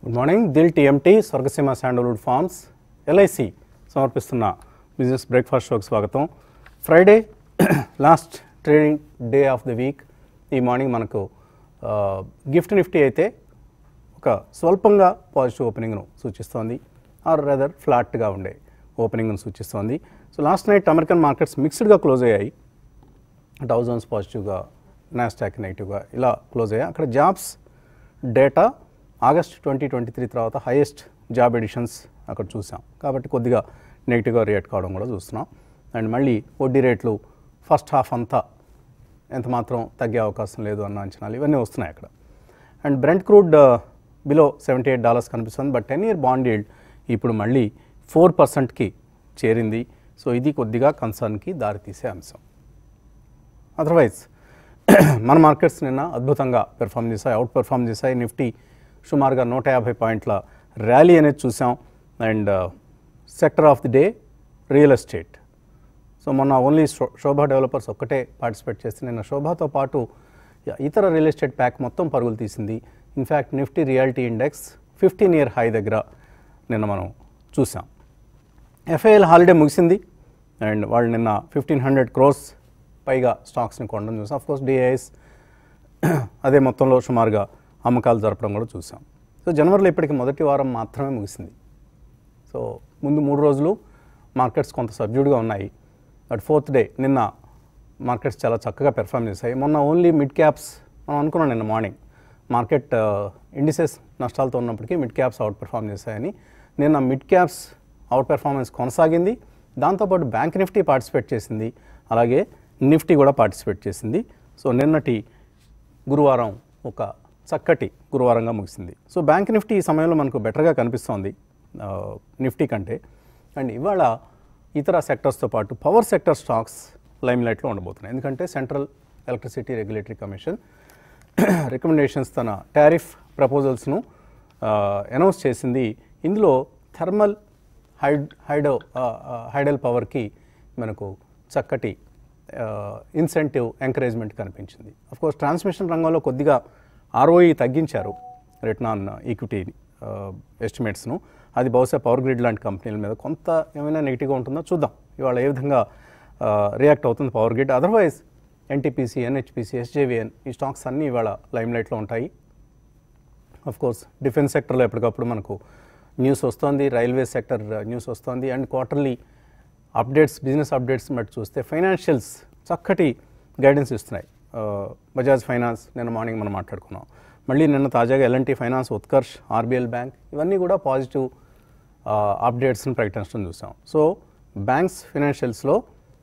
Good morning Dil TMT Swargaseema sandalwood farms LIC సమర్పిస్తున్న business breakfast షోకి స్వాగతం Friday last trading day of the week ఈ morning మనకు gift Nifty అయితే ఒక స్వల్పంగా పాజిటివ్ ఓపెనింగ్ను సూచిస్తోంది ఆర్ రెదర్ ఫ్లాట్గా ఉండే ఓపెనింగ్ను సూచిస్తోంది so last night American markets మిక్స్డ్గా క్లోజ్ అయ్యాయి డౌ జోన్స్ పాజిటివ్గా నాస్టాక్ నెగిటివ్గా ఇలా క్లోజ్ అయ్యాయి అక్కడ jobs data August twenty twenty three తర్వాత హైయెస్ట్ జాబ్ ఎడిషన్స్ అక్కడ చూసాం కాబట్టి కొద్దిగా నెగిటివ్గా రియాక్ట్ కావడం కూడా చూస్తున్నాం అండ్ మళ్ళీ వడ్డీ రేట్లు ఫస్ట్ హాఫ్ అంతా ఎంత మాత్రం తగ్గే అవకాశం లేదు అన్న అంచనాలు ఇవన్నీ వస్తున్నాయి అక్కడ and Brent crude below seventy eight dollars కనిపిస్తుంది but ten year bond yield ఇప్పుడు మళ్ళీ ఫోర్ పర్సెంట్కి చేరింది సో ఇది కొద్దిగా కన్సర్న్కి దారితీసే అంశం అదర్వైజ్ మన మార్కెట్స్ నిన్న అద్భుతంగా పెర్ఫామ్ చేశాయి అవుట్ పెర్ఫామ్ చేశాయి నిఫ్టీ సుమారుగా నూట యాభై పాయింట్ల ర్యాలీ అనేది చూసాం and sector of the day real estate so మొన్న ఓన్లీ శో శోభా డెవలపర్స్ ఒక్కటే పార్టిసిపేట్ చేస్తే నిన్న శోభాతో పాటు య- ఇతర రియల్ ఎస్టేట్ ప్యాక్ మొత్తం పరుగులు తీసింది in fact Nifty realty index fifteen year high దగ్గర నిన్న మనం చూసాం ఎఫ్ఐఎల్ హాలిడే ముగిసింది అండ్ వాళ్ళు నిన్న ఫిఫ్టీన్ హండ్రెడ్ క్రోర్స్ పైగా స్టాక్స్ని కొనడం చూసాం కోర్స్ డిఐఎస్ అదే మొత్తంలో సుమారుగా అమ్మకాలు జరపడం కూడా చూసాం సో జనవరిలో ఇప్పటికి మొదటి వారం మాత్రమే ముగిసింది సో ముందు మూడు రోజులు మార్కెట్స్ కొంత సబ్జ్యూడ్గా ఉన్నాయి బట్ ఫోర్త్ డే నిన్న మార్కెట్స్ చాలా చక్కగా పెర్ఫామ్ చేశాయి మొన్న ఓన్లీ మిడ్ క్యాప్స్ మనం అనుకున్నాం నిన్న మార్నింగ్ మార్కెట్ ఇండిసెస్ నష్టాలతో ఉన్నప్పటికీ మిడ్ క్యాప్స్ అవుట్ పెర్ఫామ్ చేశాయని నిన్న మిడ్ క్యాప్స్ అవుట్ పెర్ఫార్మెన్స్ కొనసాగింది దాంతోపాటు బ్యాంక్ నిఫ్టీ పార్టిసిపేట్ చేసింది అలాగే నిఫ్టీ కూడా పార్టిసిపేట్ చేసింది సో నిన్నటి గురువారం ఒక చక్కటి గురువారంగా ముగిసింది సో బ్యాంక్ నిఫ్టీ ఈ సమయంలో మనకు బెటర్గా కనిపిస్తోంది ఆ, నిఫ్టీ కంటే అండ్ ఇవాళ ఇతర సెక్టర్స్తో పాటు పవర్ సెక్టర్ స్టాక్స్ లైమ్లైట్లో ఉండబోతున్నాయి ఎందుకంటే central electricity regulatory commission recommendations తన టారిఫ్ ప్రపోజల్స్ను అనౌన్స్ చేసింది ఇందులో థర్మల్ హైడ్ హైడో హైడల్ పవర్కి మనకు చక్కటి ఇన్సెంటివ్ ఎంకరేజ్మెంట్ కనిపించింది కోర్స్ ట్రాన్స్మిషన్ రంగంలో కొద్దిగా ఆర్ఓఈ తగ్గించారు రిటర్న్ ఆన్ ఈక్విటీ ఎస్టిమేట్స్ను అది బహుశా పవర్ గ్రిడ్ లాంటి కంపెనీల మీద కొంత ఏమైనా నెగిటివ్గా ఉంటుందో చూద్దాం ఇవాళ ఏ విధంగా రియాక్ట్ అవుతుంది power grid otherwise NTPC NHPC SJVN ఈ స్టాక్స్ అన్నీ ఇవాళ లైమ్లైట్లో ఉంటాయి అఫ్ కోర్స్ డిఫెన్స్ సెక్టర్లో ఎప్పటికప్పుడు మనకు న్యూస్ వస్తుంది రైల్వే సెక్టర్ న్యూస్ వస్తుంది and quarterly updates business updates బట్టి చూస్తే ఫైనాన్షియల్స్ చక్కటి గైడెన్స్ ఇస్తున్నాయి ఆ, బజాజ్ ఫైనాన్స్ నిన్న మార్నింగ్ మనం మాట్లాడుకున్నాం మళ్ళీ నిన్న తాజాగా LNT finance Utkarsh RBL bank ఇవన్నీ కూడా పాజిటివ్ అప్డేట్స్ని ప్రకటించడం చూసాం సో బ్యాంక్స్ ఫైనాన్షియల్స్లో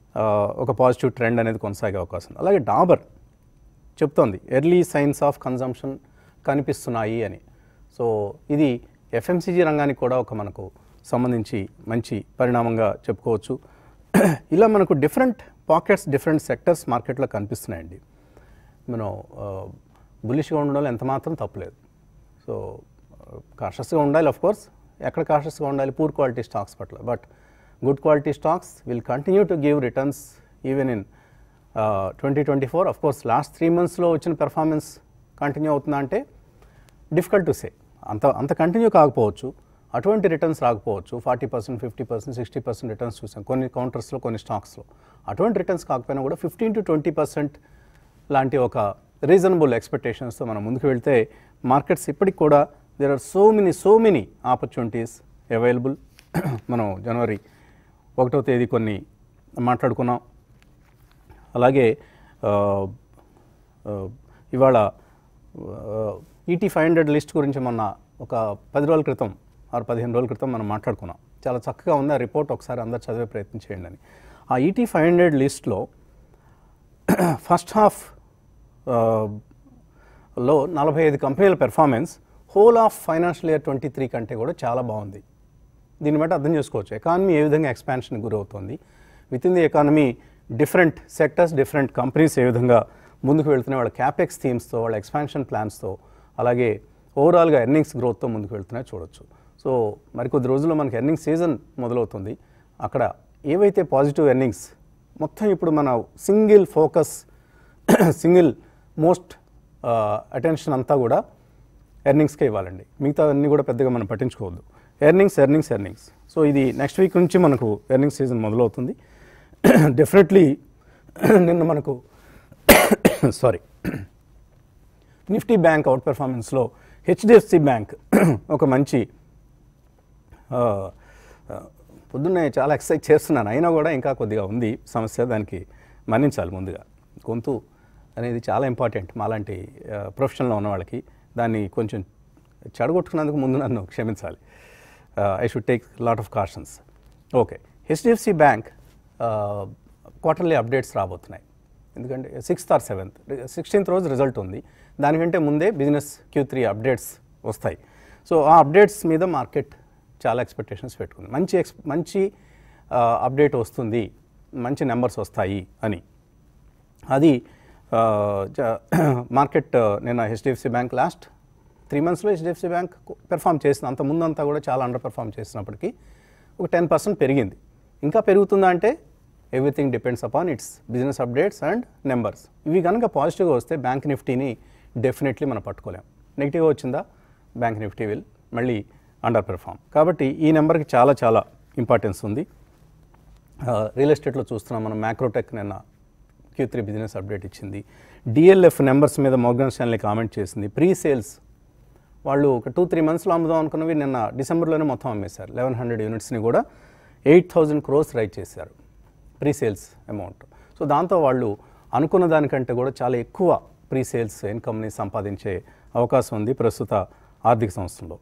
ఒక పాజిటివ్ ట్రెండ్ అనేది కొనసాగే అవకాశం ఉంది అలాగే డాబర్ చెప్తోంది ఎర్లీ సైన్స్ ఆఫ్ కన్జంప్షన్ కనిపిస్తున్నాయి అని సో ఇది ఎఫ్ఎంసీజీ రంగానికి కూడా ఒక మనకు సంబంధించి మంచి పరిణామంగా చెప్పుకోవచ్చు ఇలా మనకు డిఫరెంట్ పాకెట్స్ డిఫరెంట్ సెక్టర్స్ మార్కెట్లో కనిపిస్తున్నాయండి మనం బులిష్గా ఉండడంలో ఎంత మాత్రం తప్పలేదు సో కాషస్గా ఉండాలి ఆఫ్ కోర్స్ ఎక్కడ కాషస్గా ఉండాలి పూర్ క్వాలిటీ స్టాక్స్ పట్ల but good quality stocks will continue to give returns even in twenty twenty four of course last three మంత్స్లో వచ్చిన పెర్ఫార్మెన్స్ కంటిన్యూ అవుతుందా అంటే డిఫికల్ట్ టు సే అంత అంత కంటిన్యూ కాకపోవచ్చు అటువంటి రిటర్న్స్ రాకపోవచ్చు forty percent fifty percent sixty percent returns చూసాం కొన్ని కౌంటర్స్లో కొన్ని స్టాక్స్లో అటువంటి రిటర్న్స్ కాకపోయినా కూడా ఫిఫ్టీన్ టు ట్వంటీ పర్సెంట్ లాంటి ఒక రీజనబుల్ ఎక్స్పెక్టేషన్స్తో మనం ముందుకు వెళ్తే మార్కెట్స్ ఇప్పటికి కూడా there are so many so many opportunities available మనం జనవరి ఒకటో తేదీ కొన్ని మాట్లాడుకున్నాం అలాగే ఆ, ఆ, ఇవాళ ఈటీ ఫైవ్ హండ్రెడ్ లిస్ట్ గురించి మొన్న ఒక పది రోజుల క్రితం ఆరు పదిహేను రోజుల క్రితం మనం మాట్లాడుకున్నాం చాలా చక్కగా ఉంది ఆ రిపోర్ట్ ఒకసారి అందరు చదివే ప్రయత్నం చేయండి అని ఆ ఈటీ ఫైవ్ హండ్రెడ్ లిస్ట్లో ఫస్ట్ హాఫ్ లో నలభై ఐదు కంపెనీల performance whole of financial year twenty three కంటే కూడా చాలా బాగుంది దీన్ని బట్టి అర్థం చేసుకోవచ్చు ఎకానమీ ఏ విధంగా ఎక్స్పాన్షన్ గురవుతుంది within the economy different sectors different companies ఏ విధంగా ముందుకు వెళ్తున్నాయి వాళ్ళ క్యాపెక్స్ థీమ్స్తో వాళ్ళ ఎక్స్పాన్షన్ ప్లాన్స్తో అలాగే ఓవరాల్గా ఎర్నింగ్స్ గ్రోత్తో ముందుకు వెళ్తున్నాయో చూడొచ్చు సో మరికొద్ది రోజుల్లో మనకి ఎర్నింగ్స్ సీజన్ మొదలవుతుంది అక్కడ ఏవైతే పాజిటివ్ ఎర్నింగ్స్ మొత్తం ఇప్పుడు మన single focus single most attention అంతా కూడా ఎర్నింగ్స్కే ఇవ్వాలండి మిగతా అన్నీ కూడా పెద్దగా మనం పట్టించుకోవద్దు ఎర్నింగ్స్ ఎర్నింగ్స్ ఎర్నింగ్స్ సో ఇది నెక్స్ట్ వీక్ నుంచి మనకు ఎర్నింగ్స్ సీజన్ మొదలవుతుంది డెఫినెట్లీ నిన్న మనకు సారీ నిఫ్టీ బ్యాంక్ అవుట్ పెర్ఫార్మెన్స్లో హెచ్డిఎఫ్సి బ్యాంక్ ఒక మంచి ఆ, ఆ, పొద్దున్నే చాలా ఎక్సర్సైజ్ చేస్తున్నాను అయినా కూడా ఇంకా కొద్దిగా ఉంది సమస్య దానికి మన్నించాలి ముందుగా గొంతు అనేది చాలా ఇంపార్టెంట్ మాలాంటి ఆ, ప్రొఫెషన్లో ఉన్న వాళ్ళకి దాన్ని కొంచెం చెడగొట్టుకున్నందుకు ముందు నన్ను క్షమించాలి I should take lot of cautions okay HDFC bank quarterly updates రాబోతున్నాయి ఎందుకంటే సిక్స్త్ ఆర్ సెవెంత్ సిక్స్టీన్త్ రోజు రిజల్ట్ ఉంది దానికంటే ముందే బిజినెస్ క్యూ త్రీ అప్డేట్స్ వస్తాయి సో ఆ అప్డేట్స్ మీద మార్కెట్ చాలా ఎక్స్పెక్టేషన్స్ పెట్టుకుంది మంచి ఎక్స్ మంచి అప్డేట్ వస్తుంది మంచి నెంబర్స్ వస్తాయి అని అది ఆ, జ- మార్కెట్ ఆ, నిన్న హెచ్డిఎఫ్సి బ్యాంక్ లాస్ట్ త్రీ మంత్స్లో హెచ్డిఎఫ్సి బ్యాంక్ పెర్ఫామ్ చేసింది అంత ముందంతా కూడా చాలా అండర్ పెర్ఫామ్ చేసినప్పటికీ ఒక టెన్ పర్సెంట్ పెరిగింది ఇంకా పెరుగుతుందా అంటే everything depends upon its business updates and numbers ఇవి కనుక పాజిటివ్గా వస్తే బ్యాంక్ నిఫ్టీని డెఫినెట్లీ మనం పట్టుకోలేం నెగిటివ్గా వచ్చిందా బ్యాంక్ నిఫ్టీ విల్ మళ్ళీ అండర్ పెర్ఫామ్ కాబట్టి ఈ నెంబర్కి చాలా చాలా ఇంపార్టెన్స్ ఉంది రియల్ ఎస్టేట్లో చూస్తున్నాం మనం మ్యాక్రోటెక్ నిన్న క్యూ త్రీ బిజినెస్ అప్డేట్ ఇచ్చింది డిఎల్ఎఫ్ నెంబర్స్ మీద మోర్గన్ స్టాన్లీ కామెంట్ చేసింది ప్రీ సేల్స్ వాళ్ళు ఒక టూ త్రీ మంత్స్లో అమ్ముదాం అనుకున్నవి నిన్న డిసెంబర్లోనే మొత్తం అమ్మేశారు లెవెన్ హండ్రెడ్ యూనిట్స్ని కూడా ఎయిట్ థౌజండ్ క్రోస్ రైట్ చేశారు ప్రీ సేల్స్ అమౌంట్ సో దాంతో వాళ్ళు అనుకున్న దానికంటే కూడా చాలా ఎక్కువ ప్రీ సేల్స్ ఇన్కమ్ని సంపాదించే అవకాశం ఉంది ప్రస్తుత ఆర్థిక సంవత్సరంలో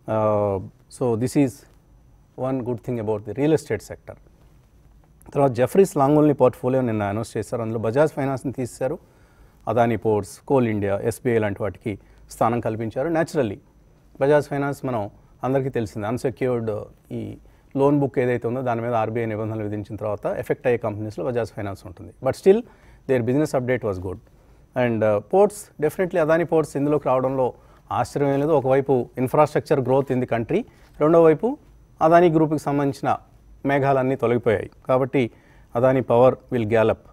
so this is one good thing about the real estate sector తర్వాత జెఫ్రీస్ లాంగ్ ఓన్లీ పోర్ట్ఫోలియో నిన్న అనౌన్స్ చేశారు అందులో బజాజ్ ఫైనాన్స్ని తీశారు Adani ports coal India SBI లాంటి వాటికి స్థానం కల్పించారు న్యాచురల్లీ బజాజ్ ఫైనాన్స్ మనం అందరికీ తెలిసింది అన్సెక్యూర్డ్ ఈ లోన్ బుక్ ఏదైతే ఉందో దాని మీద ఆర్బీఐ నిబంధనలు విధించిన తర్వాత ఎఫెక్ట్ అయ్యే కంపెనీస్లో బజాజ్ ఫైనాన్స్ ఉంటుంది but still there business update was good and ports definitely Adani ports ఇందులోకి రావడంలో ఆశ్చర్యం ఏం లేదు ఒకవైపు infrastructure growth in the country రెండో వైపు అదానీ గ్రూప్కి సంబంధించిన మేఘాలన్నీ తొలగిపోయాయి కాబట్టి అదానీ పవర్ విల్ గ్యాలప్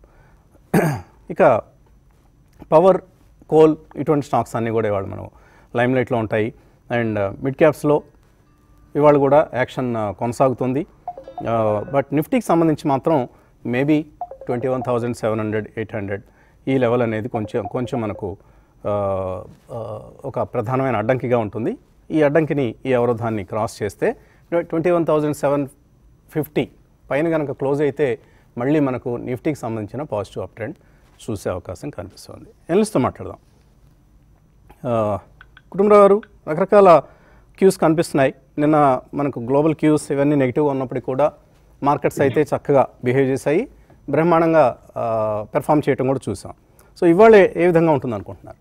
ఇక పవర్ కోల్ ఇటువంటి స్టాక్స్ అన్నీ కూడా ఇవాళ మనం లైమ్లైట్లో ఉంటాయి అండ్ మిడ్ క్యాప్స్లో ఇవాళ కూడా యాక్షన్ ఆ, కొనసాగుతుంది బట్ నిఫ్టీకి సంబంధించి మాత్రం maybe twenty one thousand seven hundred eight hundred ఈ లెవెల్ అనేది కొంచెం కొంచెం మనకు ఆ, ఆ, ఒక ప్రధానమైన అడ్డంకిగా ఉంటుంది ఈ అడ్డంకిని ఈ అవరోధాన్ని క్రాస్ చేస్తే twenty one thousand seven fifty పైన కనుక క్లోజ్ అయితే మళ్ళీ మనకు నిఫ్టీకి సంబంధించిన పాజిటివ్ అప్ ట్రెండ్ చూసే అవకాశం కనిపిస్తుంది ఎనలిస్ట్తో మాట్లాడదాం ఆ, కుటుంబరావు గారు రకరకాల క్యూస్ కనిపిస్తున్నాయి నిన్న మనకు గ్లోబల్ క్యూస్ ఇవన్నీ నెగిటివ్గా ఉన్నప్పటికీ కూడా మార్కెట్స్ అయితే చక్కగా బిహేవ్ చేశాయి బ్రహ్మాండంగా పెర్ఫామ్ చేయడం కూడా చూసాం సో ఇవాళ ఏ విధంగా ఉంటుంది అనుకుంటున్నారు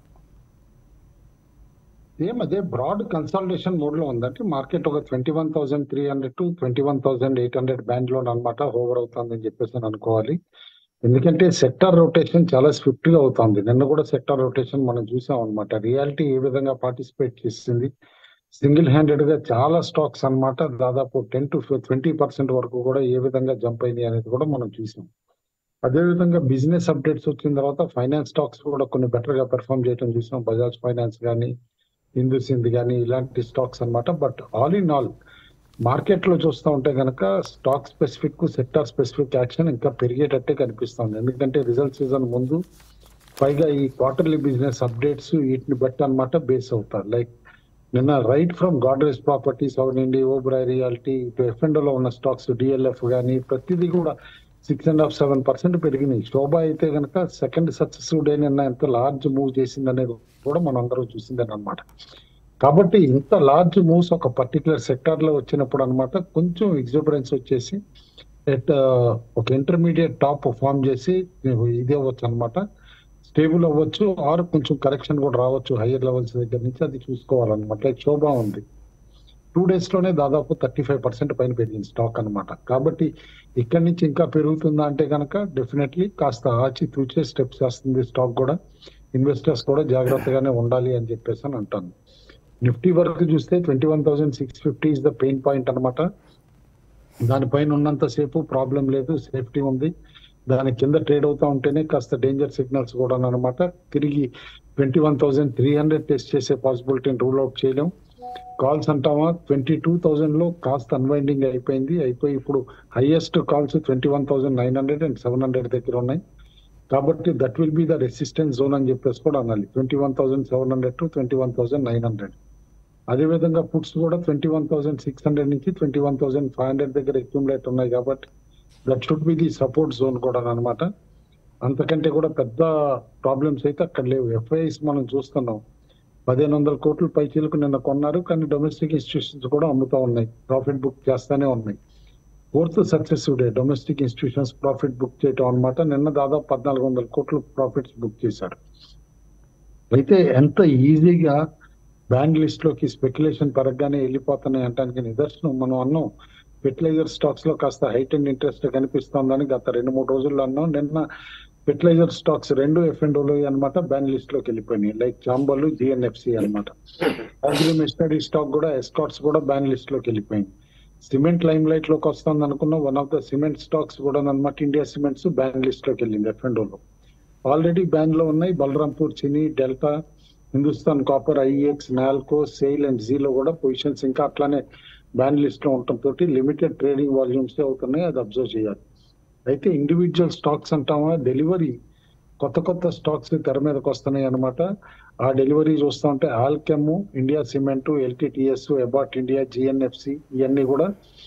సేమ్ అదే బ్రాడ్ కన్సల్టేషన్ మోడ్ లో ఉందంటే మార్కెట్ ఒక twenty one thousand three hundred to twenty one thousand eight hundred band లో అనమాట ఓవర్ అవుతుందని చెప్పేసి అని అనుకోవాలి ఎందుకంటే సెక్టర్ రొటేషన్ చాలా స్విఫ్ట్ గా అవుతుంది నిన్న కూడా సెక్టర్ రొటేషన్ మనం చూసాం అనమాట రియాలిటీ ఏ విధంగా పార్టిసిపేట్ చేసింది సింగిల్ హ్యాండెడ్ గా చాలా స్టాక్స్ అన్నమాట దాదాపు టెన్ టు ట్వంటీ పర్సెంట్ వరకు కూడా ఏ విధంగా జంప్ అయింది అనేది కూడా మనం చూసాం అదే విధంగా బిజినెస్ అప్డేట్స్ వచ్చిన తర్వాత ఫైనాన్స్ స్టాక్స్ కూడా కొన్ని బెటర్ గా పెర్ఫామ్ చేయడం చూసాం బజాజ్ ఫైనాన్స్ కానీ హిందూ సింధ్ కానీ ఇలాంటి స్టాక్స్ అన్నమాట but all in all market లో చూస్తూ ఉంటే కనుక stock specific sector specific action ఇంకా పెరిగేటట్టే కనిపిస్తుంది ఎందుకంటే రిజల్ట్ సీజన్ ముందు పైగా ఈ క్వార్టర్లీ బిజినెస్ అప్డేట్స్ వీటిని బట్టి అన్నమాట బేస్ అవుతారు లైక్ నిన్న రైట్ ఫ్రమ్ గాడ్రేజ్ ప్రాపర్టీస్ అవనండి ఓబ్రాయ్ రియాలిటీ ఇటు ఎఫ్ లో ఉన్న స్టాక్స్ డిఎల్ఎఫ్ కానీ ప్రతిదీ కూడా six and half seven percent పెరిగినాయి శోభ అయితే కనుక సెకండ్ సక్సెసివ్ డే నిన్న ఎంత లార్జ్ మూవ్ చేసింది అనేది కూడా మనం అందరూ చూసిందని అనమాట కాబట్టి ఇంత లార్జ్ మూవ్స్ ఒక పర్టికులర్ సెక్టార్ లో వచ్చినప్పుడు అన్నమాట కొంచెం ఎగ్జూబరెన్స్ వచ్చేసి ఎట్ ఒక ఇంటర్మీడియట్ టాప్ ఫామ్ చేసి ఇది అవ్వచ్చు అనమాట స్టేబుల్ అవ్వచ్చు ఆర్ కొంచెం కరెక్షన్ కూడా రావచ్చు హైయర్ లెవెల్స్ దగ్గర నుంచి అది చూసుకోవాలన్నమాట లైక్ శోభ ఉంది టూ డేస్ లోనే దాదాపు థర్టీ ఫైవ్ పర్సెంట్ పైన పెరిగింది స్టాక్ అన్నమాట కాబట్టి ఇక్కడి నుంచి ఇంకా పెరుగుతుందా అంటే కనుక డెఫినెట్లీ కాస్త ఆచి తూచే స్టెప్స్ వేస్తుంది స్టాక్ కూడా ఇన్వెస్టర్స్ కూడా జాగ్రత్తగానే ఉండాలి అని చెప్పేసి అని అంటాను నిఫ్టీ వరకు చూస్తే twenty one thousand six fifty is the pain point అనమాట దానిపైన ఉన్నంత సేపు ప్రాబ్లం లేదు సేఫ్టీ ఉంది దాని కింద ట్రేడ్ అవుతా ఉంటేనే కాస్త డేంజర్ సిగ్నల్స్ కూడా అనమాట తిరిగి twenty one thousand three hundred test చేసే పాసిబిలిటీని రూల్ అవుట్ చేయలేం కాల్స్ అంటామా ట్వంటీ టూ థౌసండ్ లో కాస్త అన్వైండింగ్ అయిపోయింది అయిపోయి ఇప్పుడు highest calls twenty one thousand nine hundred and seven hundred దగ్గర ఉన్నాయి కాబట్టి that will be the resistance zone అని చెప్పేసి కూడా అనాలి twenty one thousand seven hundred to twenty one thousand nine hundred అదేవిధంగా పుట్స్ కూడా twenty one thousand six hundred నుంచి twenty one thousand five hundred దగ్గర అక్యుములేట్ ఉన్నాయి కాబట్టి that should be the support zone కూడా అనమాట అంతకంటే కూడా పెద్ద ప్రాబ్లమ్స్ అయితే అక్కడ లేవు ఎఫ్ఐఎస్ మనం చూస్తున్నాం పదిహేను వందల కోట్ల పైచీలకు నిన్న కొన్నారు కానీ డొమెస్టిక్ ఇన్స్టిట్యూషన్స్ కూడా అమ్ముతా ఉన్నాయి ప్రాఫిట్ బుక్ చేస్తానే ఉన్నాయి fourth successive day domestic institutions profit book చేయటం అనమాట నిన్న దాదాపు పద్నాలుగు వందల కోట్లు ప్రాఫిట్స్ బుక్ చేశారు అయితే ఎంత ఈజీగా బ్యాండ్ లిస్ట్ లోకి స్పెక్యులేషన్ పరగ్గానే వెళ్ళిపోతున్నాయి అంటానికి నిదర్శనం మనం అన్నాం ఫెర్టిలైజర్ స్టాక్స్ లో కాస్త హైట్ అండ్ ఇంట్రెస్ట్ కనిపిస్తోందని గత రెండు మూడు రోజుల్లో అన్నాం నిన్న ఫెర్టిలైజర్ స్టాక్స్ రెండు ఎఫ్ అండ్ అనమాట బ్యాన్ లిస్ట్ లోకి వెళ్ళిపోయినాయి లైక్ చాంబల్ జిఎన్ఎఫ్సి అనమాట అగ్రి మిషనరీ స్టాక్ కూడా ఎస్కాట్స్ కూడా బ్యాన్ లిస్ట్ లోకి వెళ్ళిపోయింది సిమెంట్ లైమ్ లైట్ లోకి వస్తుంది అనుకున్న one of the cement stocks కూడా అనమాట ఇండియా సిమెంట్స్ బ్యాన్ లిస్ట్ లోకి వెళ్ళింది ఎఫ్ అండ్ లో ఆల్రెడీ బ్యాన్ లో ఉన్నాయి Balrampur Chini Delta Hindustan Copper IEX Nalco SAIL and జీలో కూడా పొజిషన్స్ ఇంకా అట్లానే బ్యాన్ లిస్ట్ లో ఉండటంతో లిమిటెడ్ ట్రేడింగ్ వాల్యూమ్స్ అవుతున్నాయి అది అబ్జర్వ్ చేయాలి అయితే ఇండివిజువల్ స్టాక్స్ అంటామా డెలివరీ కొత్త కొత్త స్టాక్స్ తెర మీదకి వస్తున్నాయి అనమాట ఆ డెలివరీ చూస్తూ ఉంటే Alkem India cement LTTS Abbott India GNFC ఇవన్నీ కూడా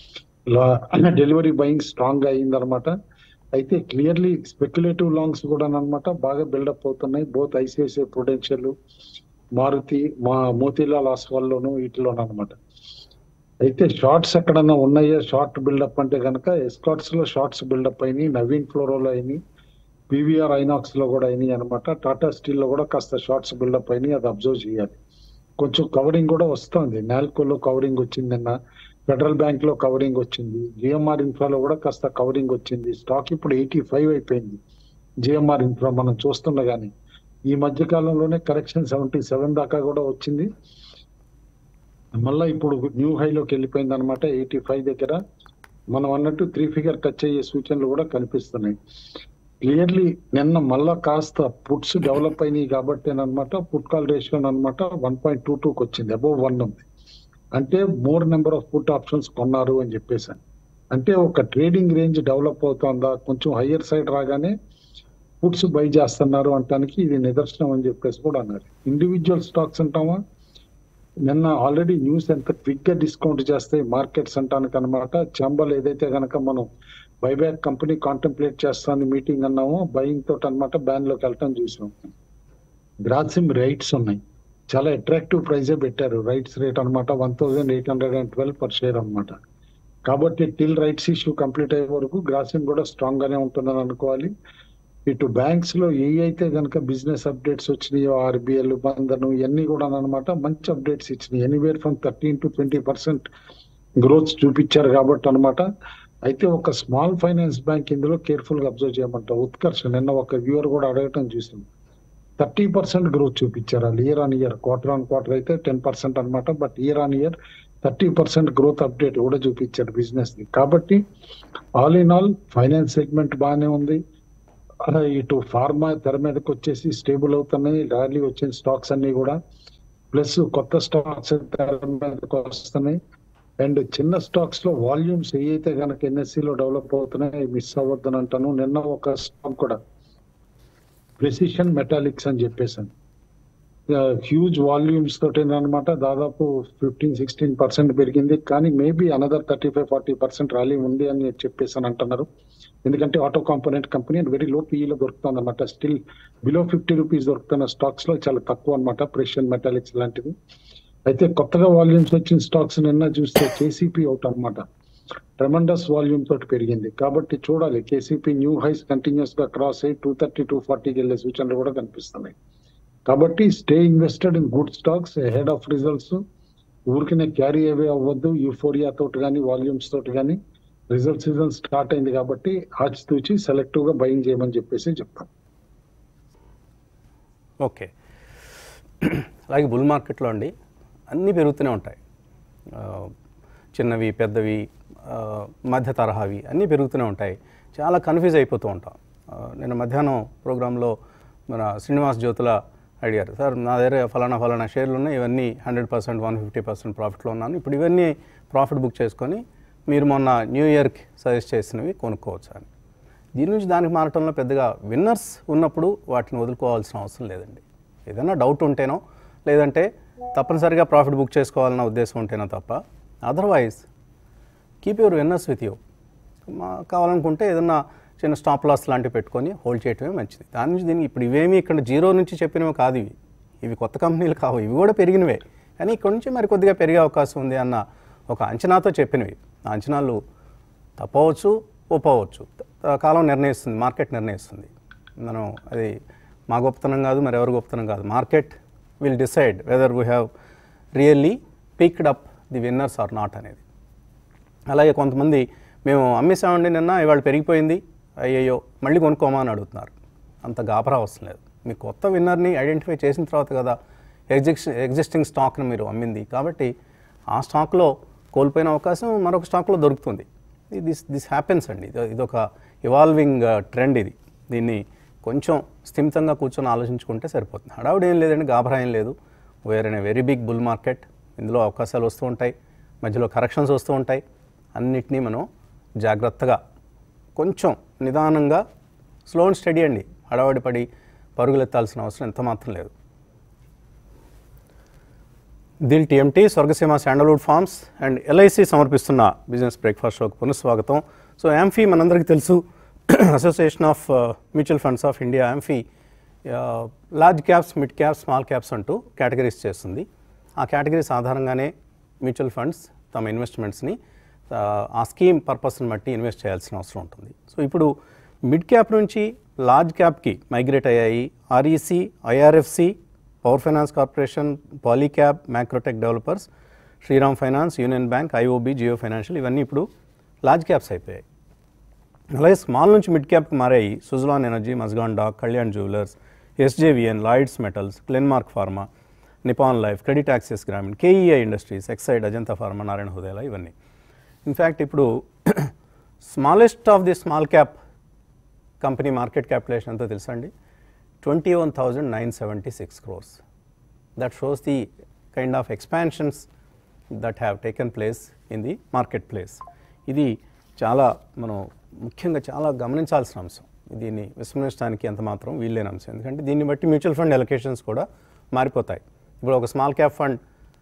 డెలివరీ బయింగ్ స్ట్రాంగ్ అయిందనమాట అయితే క్లియర్లీ స్పెక్యులేటివ్ లాంగ్స్ కూడా అనమాట బాగా బిల్డప్ అవుతున్నాయి బోత్ ఐసిఐసిఐ ప్రొడెన్షియల్ మారుతి మా మోతీలాల్ ఆస్వాల్లోను వీటిలోనూ అనమాట అయితే షార్ట్స్ ఎక్కడన్నా ఉన్నాయా షార్ట్ బిల్డప్ అంటే కనుక ఎస్కాట్స్ లో షార్ట్స్ బిల్డప్ అయినాయి నవీన్ ఫ్లోరోలో అయినాయి పీవీఆర్ ఐనాక్స్ లో కూడా అయినాయి అనమాట టాటా స్టీల్ లో కూడా కాస్త షార్ట్స్ బిల్డప్ అయినాయి అది అబ్జర్వ్ చేయాలి కొంచెం కవరింగ్ కూడా వస్తుంది నాల్కోలో కవరింగ్ వచ్చింది నిన్న ఫెడరల్ బ్యాంక్ లో కవరింగ్ వచ్చింది జిఎంఆర్ ఇన్ఫ్రాలో కూడా కాస్త కవరింగ్ వచ్చింది స్టాక్ ఇప్పుడు ఎయిటీ ఫైవ్ అయిపోయింది జిఎంఆర్ ఇన్ఫ్రా మనం చూస్తున్నా గానీ ఈ మధ్య కాలంలోనే కరెక్షన్ సెవెంటీ సెవెన్ దాకా కూడా వచ్చింది మళ్ళా ఇప్పుడు న్యూ హైలోకి వెళ్ళిపోయింది అనమాట ఎయిటీ ఫైవ్ దగ్గర మనం అన్నట్టు త్రీ ఫిగర్ టచ్ అయ్యే సూచనలు కూడా కనిపిస్తున్నాయి క్లియర్లీ నిన్న మళ్ళా కాస్త పుట్స్ డెవలప్ అయినాయి కాబట్టి అనమాట పుట్ కాల్ రేషియో అనమాట వన్ పాయింట్ టూ టూకి వచ్చింది అబౌవ్ వన్ ఉంది అంటే more number of put options కొన్నారు అని చెప్పేసి అంటే ఒక ట్రేడింగ్ రేంజ్ డెవలప్ అవుతుందా కొంచెం హయ్యర్ సైడ్ రాగానే పుట్స్ బై చేస్తున్నారు అంటానికి ఇది నిదర్శనం అని చెప్పేసి కూడా అన్నారు ఇండివిజువల్ స్టాక్స్ అంటామా నిన్న ఆల్రెడీ న్యూస్ ఎంత క్విక్ గా డిస్కౌంట్ చేస్తాయి మార్కెట్స్ అంటానికి అనమాట చంబల్ ఏదైతే గనక మనం బైబ్యాక్ కంపెనీ కాంటెంప్లేట్ చేస్తాను మీటింగ్ అన్నామో బయింగ్ తోటి అనమాట బ్యాన్ లోకి వెళ్ళటం చూసాం గ్రాసిమ్ రైట్స్ ఉన్నాయి చాలా అట్రాక్టివ్ ప్రైజే పెట్టారు రైట్స్ రేట్ అనమాట one thousand eight hundred and twelve per share అనమాట కాబట్టి టిల్ రైట్స్ ఇష్యూ కంప్లీట్ అయ్యే వరకు గ్రాసిమ్ కూడా స్ట్రాంగ్ గానే ఉంటుందని అనుకోవాలి ఇటు బ్యాంక్స్ లో ఏ అయితే గనక బిజినెస్ అప్డేట్స్ వచ్చినాయో ఆర్బిఎల్ బంధను ఇవన్నీ కూడా అనమాట మంచి అప్డేట్స్ ఇచ్చినాయి anywhere from thirteen to twenty percent growth చూపించారు కాబట్టి అనమాట అయితే ఒక స్మాల్ ఫైనాన్స్ బ్యాంక్ ఇందులో కేర్ఫుల్ గా అబ్జర్వ్ చేయమంట ఉత్కర్ష్ నిన్న ఒక వ్యూవర్ కూడా అడగటం చూసాం థర్టీ పర్సెంట్ గ్రోత్ చూపించారు వాళ్ళు year on year quarter on quarter అయితే టెన్ పర్సెంట్ అనమాట but year on year thirty percent growth update కూడా చూపించారు బిజినెస్ ని కాబట్టి all in all finance segment బాగానే ఉంది అలా ఇటు ఫార్మా తెర మీదకి వచ్చేసి స్టేబుల్ అవుతున్నాయి ర్యాలీ వచ్చిన స్టాక్స్ అన్ని కూడా ప్లస్ కొత్త స్టాక్స్ తెర మీదకి వస్తున్నాయి అండ్ చిన్న స్టాక్స్ లో వాల్యూమ్స్ ఏవైతే కనుక ఎన్ఎస్సి లో డెవలప్ అవుతున్నాయి మిస్ అవ్వద్దని అంటాను నిన్న ఒక స్టాక్ కూడా ప్రెసిషన్ మెటాలిక్స్ అని చెప్పేసాను హ్యూజ్ వాల్యూమ్స్ తోటి అనమాట దాదాపు ఫిఫ్టీన్ సిక్స్టీన్ పర్సెంట్ పెరిగింది కానీ maybe another thirty five forty percent rally ఉంది అని చెప్పేసి అని అంటున్నారు ఎందుకంటే auto component company and very low పీఈలో దొరుకుతుంది అనమాట స్టిల్ బిలో ఫిఫ్టీ రూపీస్ దొరుకుతున్న స్టాక్స్ లో చాలా తక్కువ అనమాట ప్రెషియన్ మెటాలిక్స్ లాంటివి అయితే కొత్తగా వాల్యూమ్స్ వచ్చిన స్టాక్స్ నిన్న చూస్తే కేసీపీ అవుట్ అనమాట ట్రెమండస్ వాల్యూమ్ తోటి పెరిగింది కాబట్టి చూడాలి కేసీపీ న్యూ హైస్ కంటిన్యూస్ గా క్రాస్ అయ్యి టూ థర్టీ టూ ఫార్టీకి వెళ్ళే సూచనలు కూడా కనిపిస్తున్నాయి కాబట్టి stay invested in good stocks head of results ఊరికినే క్యారీ అవే అవ్వద్దు యూఫోరియా తోటి కానీ వాల్యూమ్స్ తోటి కానీ రిజల్ట్ సీజన్ స్టార్ట్ అయింది కాబట్టి ఆచితూచి సెలెక్టివ్ గా బయింగ్ చేయమని చెప్పేసి చెప్తాం ఓకే అలాగే బుల్ మార్కెట్లో అండి అన్నీ పెరుగుతూనే ఉంటాయి ఆ, చిన్నవి పెద్దవి ఆ, మధ్య తరహావి అన్నీ పెరుగుతూనే ఉంటాయి చాలా కన్ఫ్యూజ్ అయిపోతూ ఉంటాం ఆ, నిన్న మధ్యాహ్నం ప్రోగ్రాంలో మన శ్రీనివాస్ జ్యోతుల అడిగారు సార్ నా దగ్గర ఫలానా ఫలానా షేర్లు ఉన్నాయి ఇవన్నీ hundred percent one fifty percent ప్రాఫిట్లో ఉన్నాను ఇప్పుడు ఇవన్నీ ప్రాఫిట్ బుక్ చేసుకొని మీరు మొన్న న్యూ ఇయర్కి సజెస్ట్ చేసినవి కొనుక్కోవచ్చు అని దీని నుంచి దానికి మారటంలో పెద్దగా విన్నర్స్ ఉన్నప్పుడు వాటిని వదులుకోవాల్సిన అవసరం లేదండి ఏదైనా డౌట్ ఉంటేనో లేదంటే తప్పనిసరిగా ప్రాఫిట్ బుక్ చేసుకోవాలన్న ఉద్దేశం ఉంటేనో తప్ప otherwise keep your winners with you మా కావాలనుకుంటే ఏదన్నా చిన్న స్టాప్ లాస్ లాంటివి పెట్టుకొని హోల్డ్ చేయటమే మంచిది దాని నుంచి దీనికి ఇప్పుడు ఇవేమీ ఇక్కడ జీరో నుంచి చెప్పినవి కాదు ఇవి ఇవి కొత్త కంపెనీలు కావు ఇవి కూడా పెరిగినవే కానీ ఇక్కడ నుంచి మరి కొద్దిగా పెరిగే అవకాశం ఉంది అన్న ఒక అంచనాతో చెప్పినవి ఆ అంచనాలు తప్పవచ్చు ఒప్పవచ్చు త- కాలం నిర్ణయిస్తుంది మార్కెట్ నిర్ణయిస్తుంది మనం అది మా గొప్పతనం కాదు మరి ఎవరి గొప్పతనం కాదు market will decide whether we have really picked up the winners or not అనేది అలాగే కొంతమంది మేము అమ్మేసామండి నిన్న ఇవాళ పెరిగిపోయింది అయ్యయ్యో మళ్ళీ కొనుక్కోమా అని అడుగుతున్నారు అంత గాబరా అవసరం లేదు మీ కొత్త విన్నర్ని ఐడెంటిఫై చేసిన తర్వాత కదా ఎగ్జిస్ట్ ఎగ్జిస్టింగ్ స్టాక్ని మీరు అమ్మింది కాబట్టి ఆ స్టాక్లో కోల్పోయిన అవకాశం మరొక స్టాక్లో దొరుకుతుంది దిస్ దిస్ హ్యాపెన్స్ అండి ఇది ఇదొక ఇవాల్వింగ్ ట్రెండ్ ఇది దీన్ని కొంచెం స్థిమితంగా కూర్చొని ఆలోచించుకుంటే సరిపోతుంది హడావుడి ఏం లేదండి గాబరా ఏం లేదు we're in very big bull market ఇందులో అవకాశాలు వస్తూ ఉంటాయి మధ్యలో కరెక్షన్స్ వస్తూ ఉంటాయి అన్నిటినీ మనం జాగ్రత్తగా కొంచెం నిదానంగా స్లో అండ్ స్టడీ అండి హడావడి పడి పరుగులెత్తాల్సిన అవసరం ఎంత మాత్రం లేదు Dil TMT Swargaseema sandalwood farms and LIC సమర్పిస్తున్న బిజినెస్ బ్రేక్ఫాస్ట్ షోకి పునఃస్వాగతం సో యాంఫీ మనందరికీ తెలుసు Association of Mutual Funds of India AMFI large caps mid caps small caps అంటూ కేటగిరీస్ చేస్తుంది ఆ కేటగిరీస్ ఆధారంగానే మ్యూచువల్ ఫండ్స్ తమ ఇన్వెస్ట్మెంట్స్ని ఆ, ఆ స్కీమ్ పర్పస్ని బట్టి ఇన్వెస్ట్ చేయాల్సిన అవసరం ఉంటుంది సో ఇప్పుడు మిడ్ క్యాప్ నుంచి లార్జ్ క్యాప్కి మైగ్రేట్ అయ్యాయి REC IRFC Power Finance Corporation Polycab Macrotech Developers Shriram Finance Union Bank IOB Jio Financial ఇవన్నీ ఇప్పుడు లార్జ్ క్యాప్స్ అయిపోయాయి అలాగే స్మాల్ నుంచి మిడ్ క్యాప్కి మారాయి Suzlon Energy Mazagon Dock Kalyan Jewellers SJVN Lloyds Metals Glenmark Pharma Nippon Life credit access Grameen KEI Industries Exide Ajanta Pharma Narayana Hrudayalaya ఇవన్నీ in fact ఇప్పుడు smallest of the small cap company market capitalization ఎంతో తెలుసా అండి twenty one thousand nine seventy six crores that shows the kind of expansions that have taken place in the market place ఇది చాలా మనం ముఖ్యంగా చాలా గమనించాల్సిన అంశం దీన్ని విస్మరించడానికి ఎంత మాత్రం వీల్లేని అంశం ఎందుకంటే దీన్ని బట్టి మ్యూచువల్ ఫండ్ ఎలొకేషన్స్ కూడా మారిపోతాయి ఇప్పుడు ఒక స్మాల్ క్యాప్ ఫండ్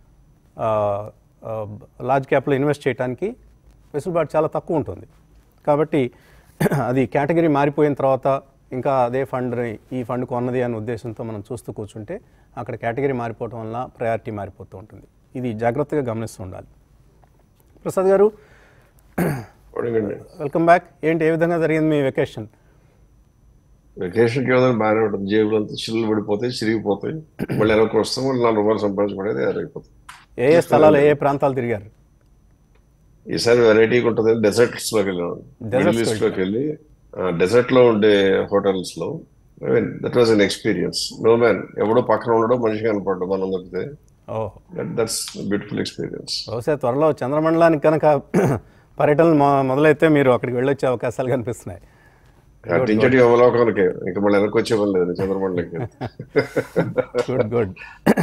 లార్జ్ క్యాప్లో ఇన్వెస్ట్ చేయడానికి వెసులుబాటు చాలా తక్కువ ఉంటుంది కాబట్టి అది కేటగిరీ మారిపోయిన తర్వాత ఇంకా అదే ఫండ్ని ఈ ఫండ్ కొన్నది అనే ఉద్దేశంతో మనం చూస్తూ కూర్చుంటే అక్కడ కేటగిరీ మారిపోవటం వల్ల ప్రయారిటీ మారిపోతూ ఉంటుంది ఇది జాగ్రత్తగా గమనిస్తూ ఉండాలి ప్రసాద్ గారు అడగండి వెల్కమ్ బ్యాక్ ఏంటి ఏ విధంగా జరిగింది మీ వెకేషన్ వెకేషన్కి ఏదైనా బాగానే ఉంటుంది జేబులు అంతా చిల్లు పడిపోతాయి చిరిగిపోతాయి మళ్ళీ వెనక్కి వస్తాం మళ్ళీ నాలుగు రూపాయలు సంపాదించుకునేది అయిపోతుంది ఏ ఏ స్థలాలు ఏ ఏ ప్రాంతాలు తిరిగారు ఈసారి వెరైటీగా ఉంటుంది డెజర్ట్స్ లోకి వెళ్ళాం Deserts మిడిల్ ఈస్ట్ లోకి వెళ్ళి డెజర్ట్ లో ఉండే హోటల్స్ లో that was an experience no man ఎవడో పక్కన ఉండడం మనిషి కనపడ్డం మనం దొరికితే ఓహో దట్స్ బ్యూటిఫుల్ ఎక్స్పీరియన్స్ బహుశా త్వరలో చంద్రమండలానికి కనుక పర్యటనలు మొ- మొదలైతే మీరు అక్కడికి వెళ్ళొచ్చే అవకాశాలు కనిపిస్తున్నాయి టించటి అవలోకనకే ఇంకా మళ్ళీ వెనక్కి వచ్చే పని లేదు చంద్రమండలకి good good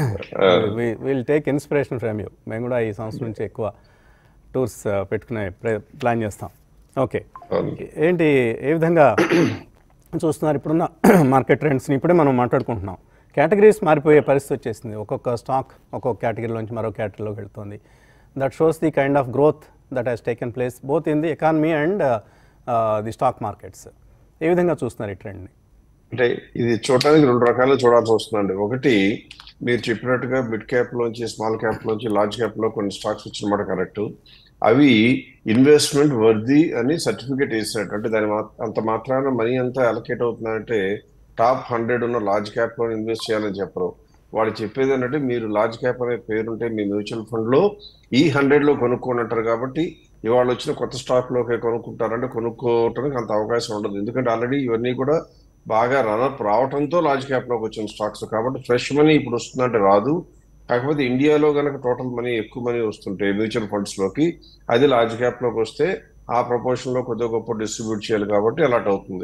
will take inspiration from you మేము కూడా ఈ సంవత్సరం నుంచి ఎక్కువ టూర్స్ పెట్టుకునే ప్లాన్ చేస్తాం ఓకే అవును. ఏంటి ఏ విధంగా చూస్తున్నారు ఇప్పుడున్న మార్కెట్ ట్రెండ్స్ని ఇప్పుడే మనం మాట్లాడుకుంటున్నాం కేటగిరీస్ మారిపోయే పరిస్థితి వచ్చేసింది ఒక్కొక్క స్టాక్ ఒక్కొక్క కేటగిరీలోంచి మరో కేటగిరీలోకి వెళ్తుంది that shows the kind of growth that has taken place both in the economy and the stock markets ఏ విధంగా చూస్తున్నారు ఈ ట్రెండ్ని అంటే ఇది చూడడానికి రెండు రకాలు చూడాల్సి వస్తుందండి ఒకటి మీరు చెప్పినట్టుగా మిడ్ క్యాప్ లోంచి స్మాల్ క్యాప్ లోంచి లార్జ్ క్యాప్ లో కొన్ని స్టాక్స్ వచ్చినమాట కరెక్ట్ అవి ఇన్వెస్ట్మెంట్ వర్ది అని సర్టిఫికేట్ వేసినట్టు అంటే దాని మా- అంత మాత్రాన మనీ అంతా అలొకేట్ అవుతుందంటే టాప్ హండ్రెడ్ ఉన్న లార్జ్ క్యాప్ లో ఇన్వెస్ట్ చేయాలని చెప్పరు వాళ్ళు చెప్పేది ఏంటంటే మీరు లార్జ్ క్యాప్ అనే పేరుంటే మీ మ్యూచువల్ ఫండ్ లో ఈ హండ్రెడ్ లో కొనుక్కొని అంటారు కాబట్టి ఇవాళ వచ్చిన కొత్త స్టాక్ లోకి కొనుక్కుంటారంటే కొనుక్కోవటానికి అంత అవకాశం ఉండదు ఎందుకంటే ఆల్రెడీ ఇవన్నీ కూడా బాగా రన్అప్ రావడంతో లార్జ్ క్యాప్ లోకి వచ్చిన స్టాక్స్ కాబట్టి ఫ్రెష్ మనీ ఇప్పుడు వస్తుందంటే రాదు కాకపోతే ఇండియాలో కనుక టోటల్ మనీ ఎక్కువ మనీ వస్తుంటే మ్యూచువల్ ఫండ్స్ లోకి అది లార్జ్ క్యాప్ లోకి వస్తే ఆ ప్రపోర్షన్ లో కొద్దిగా గొప్ప డిస్ట్రిబ్యూట్ చేయాలి కాబట్టి అలాట్ అవుతుంది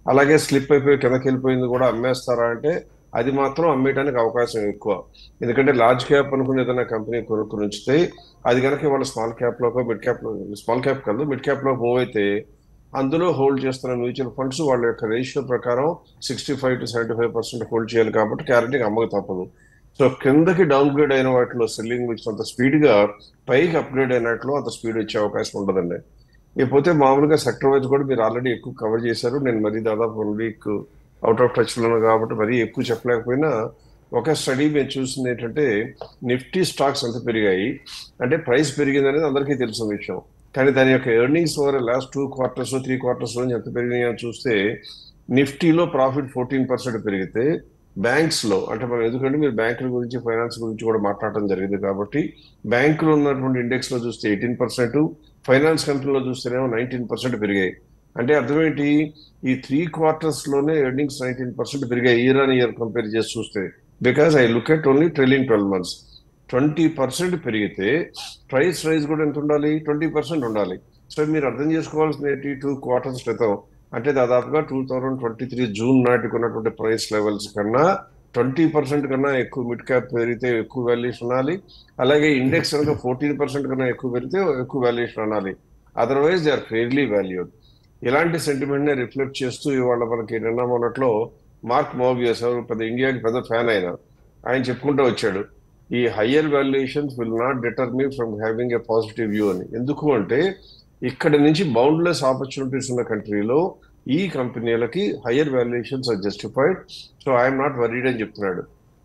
అలాగే స్లిప్ అయిపోయి కిందకి వెళ్ళిపోయింది కూడా అమ్మేస్తారా అంటే అది మాత్రం అమ్మేయడానికి అవకాశం ఎక్కువ ఎందుకంటే లార్జ్ క్యాప్ అనుకుని ఏదైనా కంపెనీ కొనుక్కుని ఉంచితే అది కనుక వాళ్ళ స్మాల్ క్యాప్ లోకో మిడ్ క్యాప్ స్మాల్ క్యాప్ కాదు మిడ్ క్యాప్ లో మూవ్ అయితే అందులో హోల్డ్ చేస్తున్న మ్యూచువల్ ఫండ్స్ వాళ్ళ యొక్క రేషియో ప్రకారం sixty five to seventy five percent hold చేయాలి కాబట్టి క్యారెంటీకి అమ్మక తప్పదు సో కిందకి డౌన్ గ్రేడ్ అయిన వాటిలో సెల్లింగ్ వచ్చినంత స్పీడ్ గా పైకి అప్గ్రేడ్ అయినట్లు అంత స్పీడ్ వచ్చే అవకాశం ఉండదండి ఇకపోతే మామూలుగా సెక్టర్ వైజ్ కూడా మీరు ఆల్రెడీ ఎక్కువ కవర్ చేశారు నేను మరీ దాదాపు one week out of touch లో కాబట్టి మరీ ఎక్కువ చెప్పలేకపోయినా ఒక స్టడీ మేము చూసింది ఏంటంటే నిఫ్టీ స్టాక్స్ ఎంత పెరిగాయి అంటే ప్రైస్ పెరిగింది అనేది అందరికీ తెలిసిన విషయం కానీ దాని యొక్క earnings over last two quarters three quarters నుంచి ఎంత పెరిగినాయో చూస్తే నిఫ్టీలో ప్రాఫిట్ ఫోర్టీన్ పర్సెంట్ పెరిగితే బ్యాంక్స్ లో అంటే మనం ఎందుకంటే మీరు బ్యాంకుల గురించి ఫైనాన్స్ గురించి కూడా మాట్లాడటం జరిగింది కాబట్టి బ్యాంకులో ఉన్నటువంటి ఇండెక్స్ లో చూస్తే ఎయిటీన్ పర్సెంట్ ఫైనాన్స్ కంపెనీలో చూస్తేనేమో నైన్టీన్ పర్సెంట్ పెరిగాయి అంటే అర్థం ఏంటి ఈ త్రీ క్వార్టర్స్ లోనే ఎర్నింగ్స్ నైన్టీన్ పర్సెంట్ పెరిగాయి ఇయర్ ఆన్ ఇయర్ కంపేర్ చేసి చూస్తే because I look at only trailing twelve months twenty percent పెరిగితే ప్రైస్ రైజ్ కూడా ఎంత ఉండాలి ట్వంటీ పర్సెంట్ ఉండాలి సో మీరు అర్థం చేసుకోవాల్సిన ఏంటి టూ క్వార్టర్స్ క్రితం అంటే దాదాపుగా two thousand twenty three June నాటికి ఉన్నటువంటి ప్రైస్ లెవెల్స్ కన్నా ట్వంటీ పర్సెంట్ కన్నా ఎక్కువ మిడ్ క్యాప్ పెరిగితే ఎక్కువ వాల్యుయేషన్ అనాలి అలాగే ఇండెక్స్ కనుక ఫోర్టీన్ పర్సెంట్ కన్నా ఎక్కువ పెరిగితే ఎక్కువ వాల్యుయేషన్ అనాలి otherwise they are fairly valued ఇలాంటి సెంటిమెంట్ ని రిఫ్లెక్ట్ చేస్తూ ఇవాళ మనకి నిన్న మొన్నట్లో మార్క్ మోబియస్ ఎవరు పెద్ద ఇండియాకి పెద్ద ఫ్యాన్ ఆయన ఆయన చెప్పుకుంటూ వచ్చాడు ఈ higher valuations will not deter me from having a positive view అని ఎందుకు అంటే ఇక్కడ నుంచి బౌండ్లెస్ ఆపర్చునిటీస్ ఉన్న కంట్రీలో ఈ కంపెనీలకి higher valuations are justified so I'm not worried అని చెప్తున్నాడు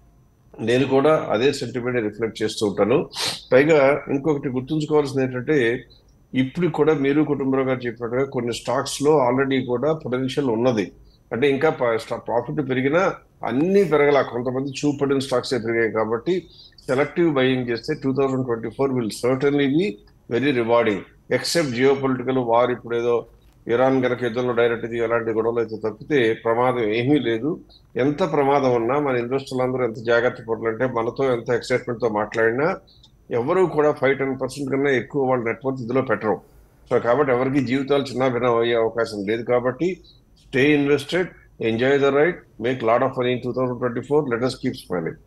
నేను కూడా అదే సెంటిమెంట్ రిఫ్లెక్ట్ చేస్తూ ఉంటాను పైగా ఇంకొకటి గుర్తుంచుకోవాల్సింది ఏంటంటే ఇప్పుడు కూడా మీరు కుటుంబరావు గారు చెప్పినట్టుగా కొన్ని స్టాక్స్ లో ఆల్రెడీ కూడా పొటెన్షియల్ ఉన్నది అంటే ఇంకా ప్రాఫిట్ పెరిగినా అన్ని పెరగల కొంతమంది చూపడిన స్టాక్స్ పెరిగాయి కాబట్టి సెలెక్టివ్ బయింగ్ చేస్తే two thousand twenty four will certainly be very rewarding except geopolitical war ఇప్పుడు ఏదో ఇరాన్ గనక యుద్ధంలో డైరెక్ట్ ది అలాంటి గొడవలు అయితే తప్పితే ప్రమాదం ఏమీ లేదు ఎంత ప్రమాదం ఉన్నా మన ఇన్వెస్టర్లు అందరూ ఎంత జాగ్రత్త పడాలంటే మనతో ఎంత ఎక్సైట్మెంట్ తో మాట్లాడినా ఎవరు కూడా ఫైవ్ టెన్ పర్సెంట్ కన్నా ఎక్కువ వాళ్ళ నెట్వర్క్ ఇందులో పెట్టరు సో కాబట్టి ఎవరికి జీవితాలు చిన్న భిన్నం అయ్యే అవకాశం లేదు కాబట్టి stay invested enjoy the ride make lot of money in two thousand twenty four let us keep smiling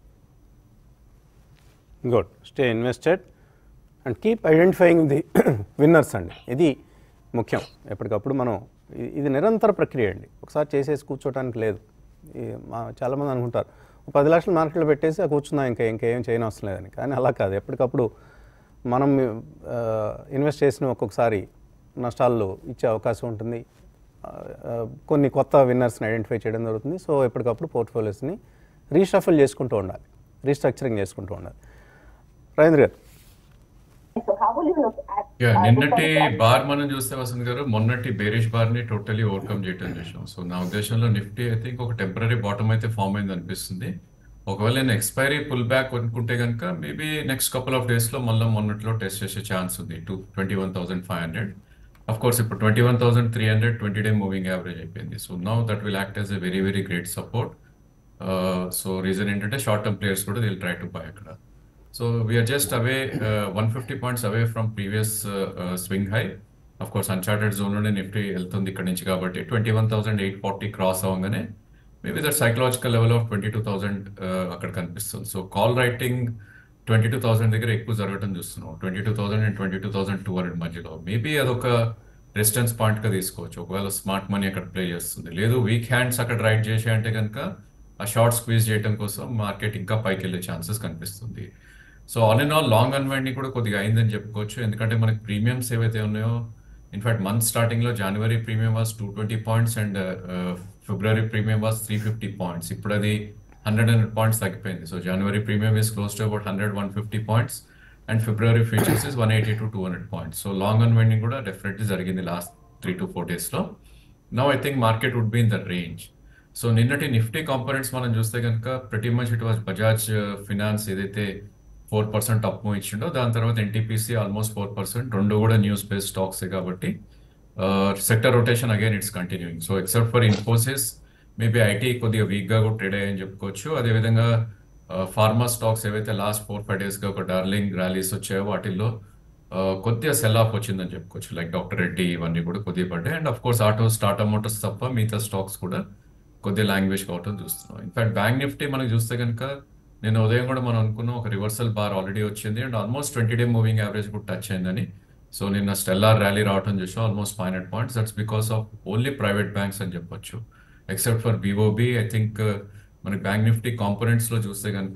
good stay invested and keep identifying the winners అండి ఇది ముఖ్యం ఎప్పటికప్పుడు మనం ఇ- ఇది నిరంతర ప్రక్రియ అండి ఒకసారి చేసేసి కూర్చోటానికి లేదు ఈ మా చాలామంది అనుకుంటారు "ఓ పది లక్షలు మార్కెట్లో పెట్టేసి ఆ కూర్చుందాం ఇంకా ఇంకేం చేయని అవసరం లేదని కానీ అలా కాదు ఎప్పటికప్పుడు మనం ఆ, ఇన్వెస్ట్ చేసిన ఒక్కొక్కసారి నష్టాల్లో ఇచ్చే అవకాశం ఉంటుంది ఆ, ఆ, కొన్ని కొత్త విన్నర్స్ని ఐడెంటిఫై చేయడం జరుగుతుంది సో ఎప్పటికప్పుడు పోర్ట్ఫోలియోస్ని రీషఫల్ చేసుకుంటూ ఉండాలి రీస్ట్రక్చరింగ్ చేసుకుంటూ ఉండాలి రాజేంద్ర గారు So how will you look at యా uh, నిన్నటి book of- బార్ మనం చూస్తే వసంత్ గారు మొన్నటి బేరిష్ బార్ ని టోటలీ ఓవర్కమ్ చేయటం చూసాం సో నా ఉద్దేశంలో నిఫ్టీ ఐ థింక్ ఒక టెంపరీ బాటమ్ అయితే ఫామ్ అయింది అనిపిస్తుంది ఒకవేళ నేను ఎక్స్పైరీ పుల్ బ్యాక్ అనుకుంటే కనుక maybe next couple of days లో మళ్ళీ మొన్నట్లో టెస్ట్ చేసే ఛాన్స్ ఉంది to twenty one thousand five hundred of course ఇప్పుడు twenty one thousand three hundred twenty day moving average అయిపోయింది so now that will act as a very very great support so reason ఏంటంటే short term players కూడా they'll try to buy అక్కడ so we're just away one fifty points away from previous swing high of course uncharted zone లోనే Nifty వెళ్తుంది ఇక్కడ నుంచి కాబట్టి twenty one thousand eight forty cross అవ్వగానే maybe that psychological level of twenty two thousand అక్కడ కనిపిస్తుంది so call writing twenty two thousand దగ్గర ఎక్కువ జరగడం చూస్తున్నాం twenty two thousand and twenty two thousand two hundred మధ్యలో మేబీ అదొక రెసిస్టెన్స్ పాయింట్ గా తీసుకోవచ్చు ఒకవేళ స్మార్ట్ మనీ అక్కడ ప్లే చేస్తుంది లేదు వీక్ హ్యాండ్స్ అక్కడ రైట్ చేసే అంటే కనుక ఆ షార్ట్ స్క్వీజ్ చేయడం కోసం మార్కెట్ ఇంకా పైకి వెళ్ళే ఛాన్సెస్ కనిపిస్తుంది so all in all long unwinding కూడా కొద్దిగా అయిందని చెప్పుకోవచ్చు ఎందుకంటే మనకి ప్రీమియమ్స్ ఏవైతే ఉన్నాయో ఇన్ఫాక్ట్ మంత్ స్టార్టింగ్ లో January premium was two twenty points and February premium was three fifty points ఇప్పుడు అది హండ్రెడ్ హండ్రెడ్ పాయింట్స్ తగ్గిపోయింది so January premium is close to about hundred one fifty points and February futures is one eighty to two hundred points so long unwinding కూడా definitely జరిగింది last three to four days లో now I think market would be in the range so నిన్నటి Nifty components మనం చూస్తే కనుక pretty much it was Bajaj Finance ఏదైతే four percent up move ఇచ్చిండో దాని తర్వాత ఎన్టీపీసీ ఆల్మోస్ట్ ఫోర్ పర్సెంట్ రెండు కూడా న్యూస్ బేస్డ్ స్టాక్స్ కాబట్టి sector rotation again it's continuing so except for Infosys maybe IT కొద్దిగా వీక్ గా కూడా ట్రేడ్ అయ్యాయని చెప్పుకోవచ్చు అదేవిధంగా ఫార్మా స్టాక్స్ ఏవైతే లాస్ట్ ఫోర్ ఫైవ్ డేస్ గా ఒక డార్లింగ్ ర్యాలీస్ వచ్చాయో వాటిల్లో కొద్దిగా సెల్ ఆఫ్ వచ్చిందని చెప్పుకోవచ్చు లైక్ డాక్టర్ రెడ్డి ఇవన్నీ కూడా కొద్దిగా పడ్డాయి and of course autos Tata Motors తప్ప మిగతా స్టాక్స్ కూడా కొద్దిగా లాంగ్వేజ్ కావటం చూస్తున్నాం ఇన్ఫాక్ట్ బ్యాంక్ నిఫ్టీ మనకి చూస్తే కనుక నేను ఉదయం కూడా మనం అనుకున్నాం ఒక రివర్సల్ బార్ ఆల్రెడీ వచ్చింది and almost twenty day moving average కూడా టచ్ అయిందని సో నిన్న స్టెల్లార్ ర్యాలీ రావటం చూసాం almost five hundred points that's because of only private banks అని చెప్పొచ్చు except for BOB I think మనకి బ్యాంక్ నిఫ్టీ కాంపోనెంట్స్ లో చూస్తే కనుక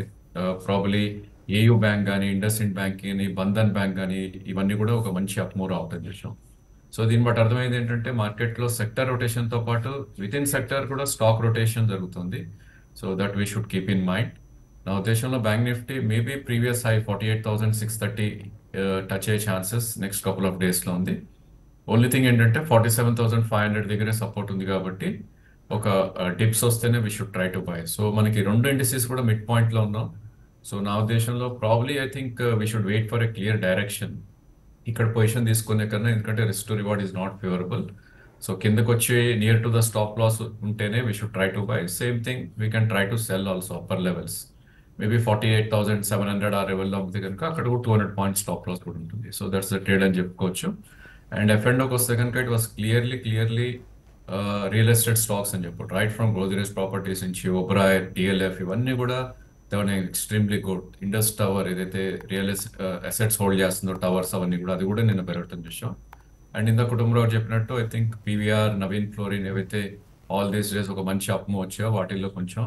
ప్రాబలీ ఏయూ బ్యాంక్ కానీ ఇండస్ ఇండ్ బ్యాంక్ కానీ బంధన్ బ్యాంక్ కానీ ఇవన్నీ కూడా ఒక మంచి అప్మూవ్ రావటం చూసాం సో దీన్ని బట్టి అర్థమైంది ఏంటంటే మార్కెట్లో సెక్టర్ రొటేషన్ తో పాటు విత్ ఇన్ సెక్టర్ కూడా స్టాక్ రొటేషన్ జరుగుతుంది so that we should keep in mind నా ఉద్దేశంలో bank Nifty maybe previous high forty eight thousand six thirty touch అయ్యే ఛాన్సెస్ నెక్స్ట్ కపుల్ ఆఫ్ డేస్లో ఉంది ఓన్లీ థింగ్ ఏంటంటే forty seven thousand five hundred దగ్గరే support ఉంది కాబట్టి ఒక డిప్స్ వస్తేనే we should try to buy so మనకి రెండు ఇండిసెస్ కూడా మిడ్ పాయింట్లో ఉన్నాం సో నా ఉద్దేశంలో probably I think we should wait for a clear direction ఇక్కడ పొజిషన్ తీసుకునే కన్నా ఎందుకంటే risk to reward is not favourable so కిందకు వచ్చి near to the stop loss ఉంటేనే we should try to buy same thing we can try to sell also upper levels maybe forty eight thousand seven hundred ఆ లెవెల్లో అమ్మితే కనుక అక్కడ కూడా two hundred points stop loss కూడా ఉంటుంది so that's the trade అని చెప్పుకోవచ్చు అండ్ ఎఫ్ అండ్ వస్తే కనుక it was clearly clearly real estate stocks అని చెప్పు రైట్ ఫ్రమ్ గ్రోజరీస్ ప్రాపర్టీస్ నుంచి ఒబ్రాయ్ డిఎల్ఎఫ్ ఇవన్నీ కూడా దేవన్ ఎక్స్ట్రీమ్లీ గుడ్ ఇండస్ టవర్ ఏదైతే రియల్ అసెట్స్ హోల్డ్ చేస్తుందో టవర్స్ అవన్నీ కూడా అది కూడా నిన్న పెరగటం చూసాం అండ్ ఇంత కుటుంబరావు చెప్పినట్టు I think PVR Navin Fluorine ఏవైతే ఆల్ దీస్ డేస్ ఒక మంచి అప్మూ వచ్చాయో వాటిల్లో కొంచెం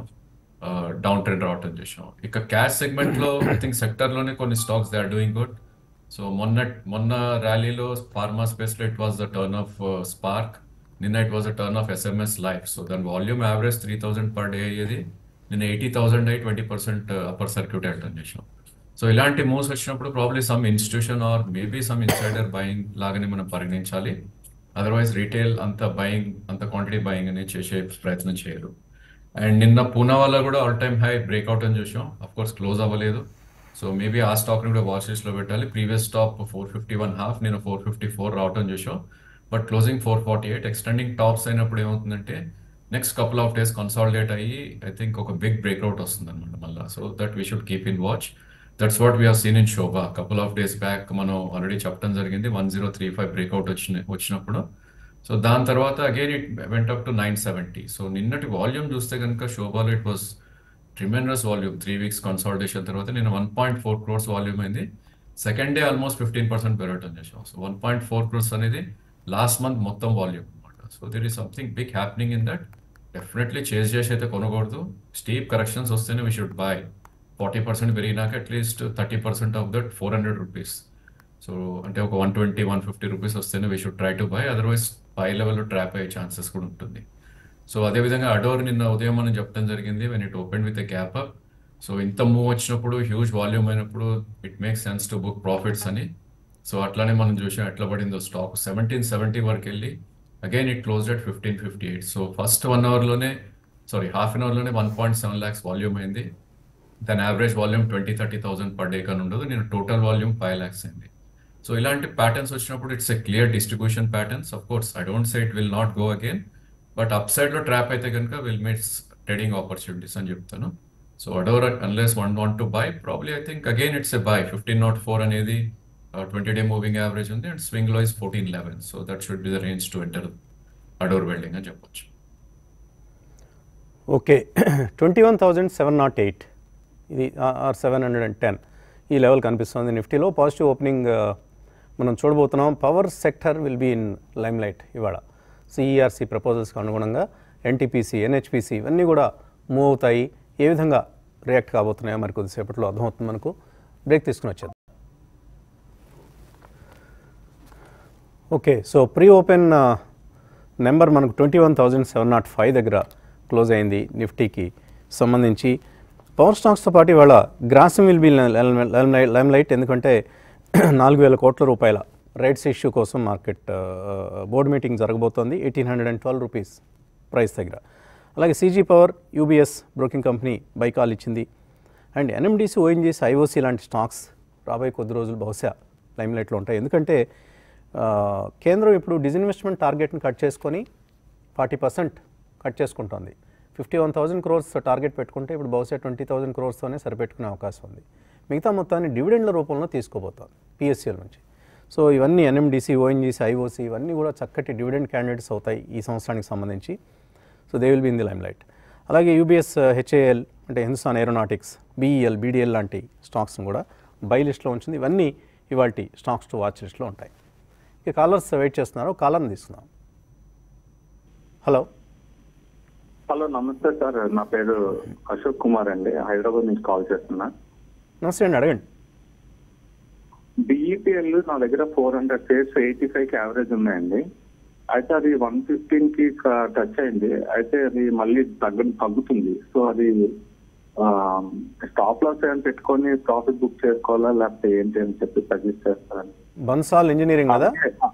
డౌన్ ట్రెండ్ రావటం చూసాం ఇక క్యాష్ సెగ్మెంట్ లో ఐ థింక్ సెక్టర్ లోనే కొన్ని stocks they are doing good so మొన్న మొన్న ర్యాలీలో ఫార్మా స్పేస్ లో it was the turn of SPARC నిన్న it was the turn of SMS life so దాని volume average three thousand per day అయ్యేది నిన్న ఎయిటీ థౌసండ్ అయ్యి ట్వంటీ పర్సెంట్ అప్పర్ సర్క్యూట్ వెళ్ళటం చేసాం సో ఇలాంటి మూవ్స్ వచ్చినప్పుడు probably some institution or maybe some insider buying లాగానే మనం పరిగణించాలి అదర్వైజ్ రీటైల్ అంత బయింగ్ అంత క్వాంటిటీ బయింగ్ అనేది చేసే ప్రయత్నం చేయరు అండ్ నిన్న పూనా వల్ల కూడా ఆల్ టైమ్ హై బ్రేక్అవుట్ అని చూసాం అఫ్ కోర్స్ క్లోజ్ అవ్వలేదు సో మేబీ ఆ స్టాక్ ని కూడా వాచ్ లిస్ట్ లో పెట్టాలి previous stop four fifty one half నేను ఫోర్ ఫిఫ్టీ ఫోర్ రావటం చూసాం but closing four forty eight extending tops అయినప్పుడు ఏమవుతుందంటే next couple of days consolidate అయ్యి ఐ థింక్ ఒక బిగ్ బ్రేక్అవుట్ వస్తుంది అనమాట మళ్ళీ so that we should keep in watch that's what we are seen in Sobha couple of days back మనం already చెప్పడం జరిగింది one zero three five breakout వచ్చిన వచ్చినప్పుడు సో దాని తర్వాత again it went up to nine seventy so నిన్నటి volume చూస్తే కనుక శోభాలో it was tremendous volume three weeks consolidation తర్వాత నేను one point four crores volume అయింది second day almost fifteen percent పెరగటం చేసాం so one point four crores అనేది లాస్ట్ మంత్ మొత్తం వాల్యూమ్ అనమాట so there is something big happening in that definitely chase చేసి అయితే కొనకూడదు స్టీప్ కరెక్షన్స్ వస్తేనే we should buy forty percent పెరిగినాక at least thirty percent of that four hundred rupees so అంటే ఒక one twenty one fifty rupees వస్తేనే we should try to buy otherwise పై లెవెల్లో ట్రాప్ అయ్యే ఛాన్సెస్ కూడా ఉంటుంది సో అదేవిధంగా అడోర్ నిన్న ఉదయం మనం చెప్పడం జరిగింది when it open with a gap up so ఇంత మూవ్ వచ్చినప్పుడు హ్యూజ్ వాల్యూమ్ అయినప్పుడు it makes sense to book profits అని సో అట్లానే మనం చూసాం ఎట్లా పడిందో స్టాక్ సెవెంటీన్ సెవెంటీ వరకు వెళ్ళి again it close at fifteen fifty eight so first one అవర్లోనే సారీ హాఫ్ అన్ అవర్లోనే one point seven lakhs volume అయింది దాని average volume twenty thirty thousand per day కానీ ఉండదు నేను టోటల్ వాల్యూమ్ ఫైవ్ ల్యాక్స్ అయింది సో ఇలాంటి ప్యాటర్న్స్ వచ్చినప్పుడు it's a clear distribution patterns of course I don't say it will not go again but upside లో trap అయితే కనుక will makes trading opportunities అని చెప్తాను so Ador unless one want to buy probably I think again it's a buy fifteen naught four అనేది twenty day moving average ఉంది and swing లో is fourteen eleven so that should be the range to enter adore welding అని చెప్పొచ్చు okay twenty one thousand seven naught eight ఇది or seven hundred and ten ఈ level కనిపిస్తుంది నిఫ్టీలో positive opening మనం చూడబోతున్నాం power sector will be in lime light ఇవాళ CERC ప్రపోజల్స్కి అనుగుణంగా ఎన్టీపీసీ ఎన్హెచ్పిసి ఇవన్నీ కూడా మూవ్ అవుతాయి ఏ విధంగా రియాక్ట్ కాబోతున్నాయో మరి కొద్దిసేపట్లో అర్థమవుతుంది మనకు బ్రేక్ తీసుకుని వచ్చేద్దాం okay so pre open number మనకు twenty one thousand seven naught five దగ్గర క్లోజ్ అయింది నిఫ్టీకి సంబంధించి పవర్ స్టాక్స్తో పాటు ఇవాళ Grasim will be lime light ఎందుకంటే నాలుగు వేల కోట్ల రూపాయల రైట్స్ ఇష్యూ కోసం మార్కెట్ బోర్డు మీటింగ్ జరగబోతోంది eighteen hundred and twelve rupees price దగ్గర అలాగే CG power UBS broking company buy call ఇచ్చింది అండ్ ఎన్ఎండిసి ఓఎన్జీసీ ఐఓసీ లాంటి స్టాక్స్ రాబోయే కొద్ది రోజులు బహుశా లైమ్ లైట్లో ఉంటాయి ఎందుకంటే ఆ, కేంద్రం ఇప్పుడు డిజిన్వెస్ట్మెంట్ టార్గెట్ని కట్ చేసుకొని ఫార్టీ పర్సెంట్ కట్ చేసుకుంటోంది fifty one thousand crores target పెట్టుకుంటే ఇప్పుడు బహుశా ట్వంటీ థౌసండ్ క్రోర్స్తోనే సరిపెట్టుకునే అవకాశం ఉంది మిగతా మొత్తాన్ని డివిడెండ్ల రూపంలో తీసుకోబోతోంది పిఎస్సిఎల్ నుంచి సో ఇవన్నీ ఎన్ఎండిసి ఓఎన్జీసీ ఐఓసి ఇవన్నీ కూడా చక్కటి డివిడెండ్ క్యాండిడేట్స్ అవుతాయి ఈ సంవత్సరానికి సంబంధించి so they will be in the lime light అలాగే యూబీఎస్ హెచ్ఏఎల్ అంటే హిందుస్థాన్ ఏరోనాటిక్స్ బీఈఎల్ బీడీఎల్ లాంటి స్టాక్స్ను కూడా బై లిస్ట్లో ఉంచింది ఇవన్నీ ఇవాళ స్టాక్స్ టు వాచ్ లిస్ట్లో ఉంటాయి ఇక కాలర్స్ వెయిట్ చేస్తున్నారు కాలర్ని తీసుకుందాం హలో హలో నమస్తే సార్ నా పేరు అశోక్ కుమార్ అండి హైదరాబాద్ నుంచి కాల్ చేస్తున్నా నమస్తే అండి అడగండి బిఈపిఎల్ నా దగ్గర four hundred shares eighty five కి యావరేజ్ ఉన్నాయండి అయితే అది వన్ ఫిఫ్టీన్ కి టచ్ అయింది అయితే అది మళ్ళీ తగ్గ తగ్గుతుంది సో అది స్టాప్ లాస్ ఏమైనా పెట్టుకొని ప్రాఫిట్ బుక్ చేసుకోవాలా లేకపోతే ఏంటి అని చెప్పి సజెస్ట్ చేస్తారని బన్సాల్ ఇంజనీరింగ్ కదా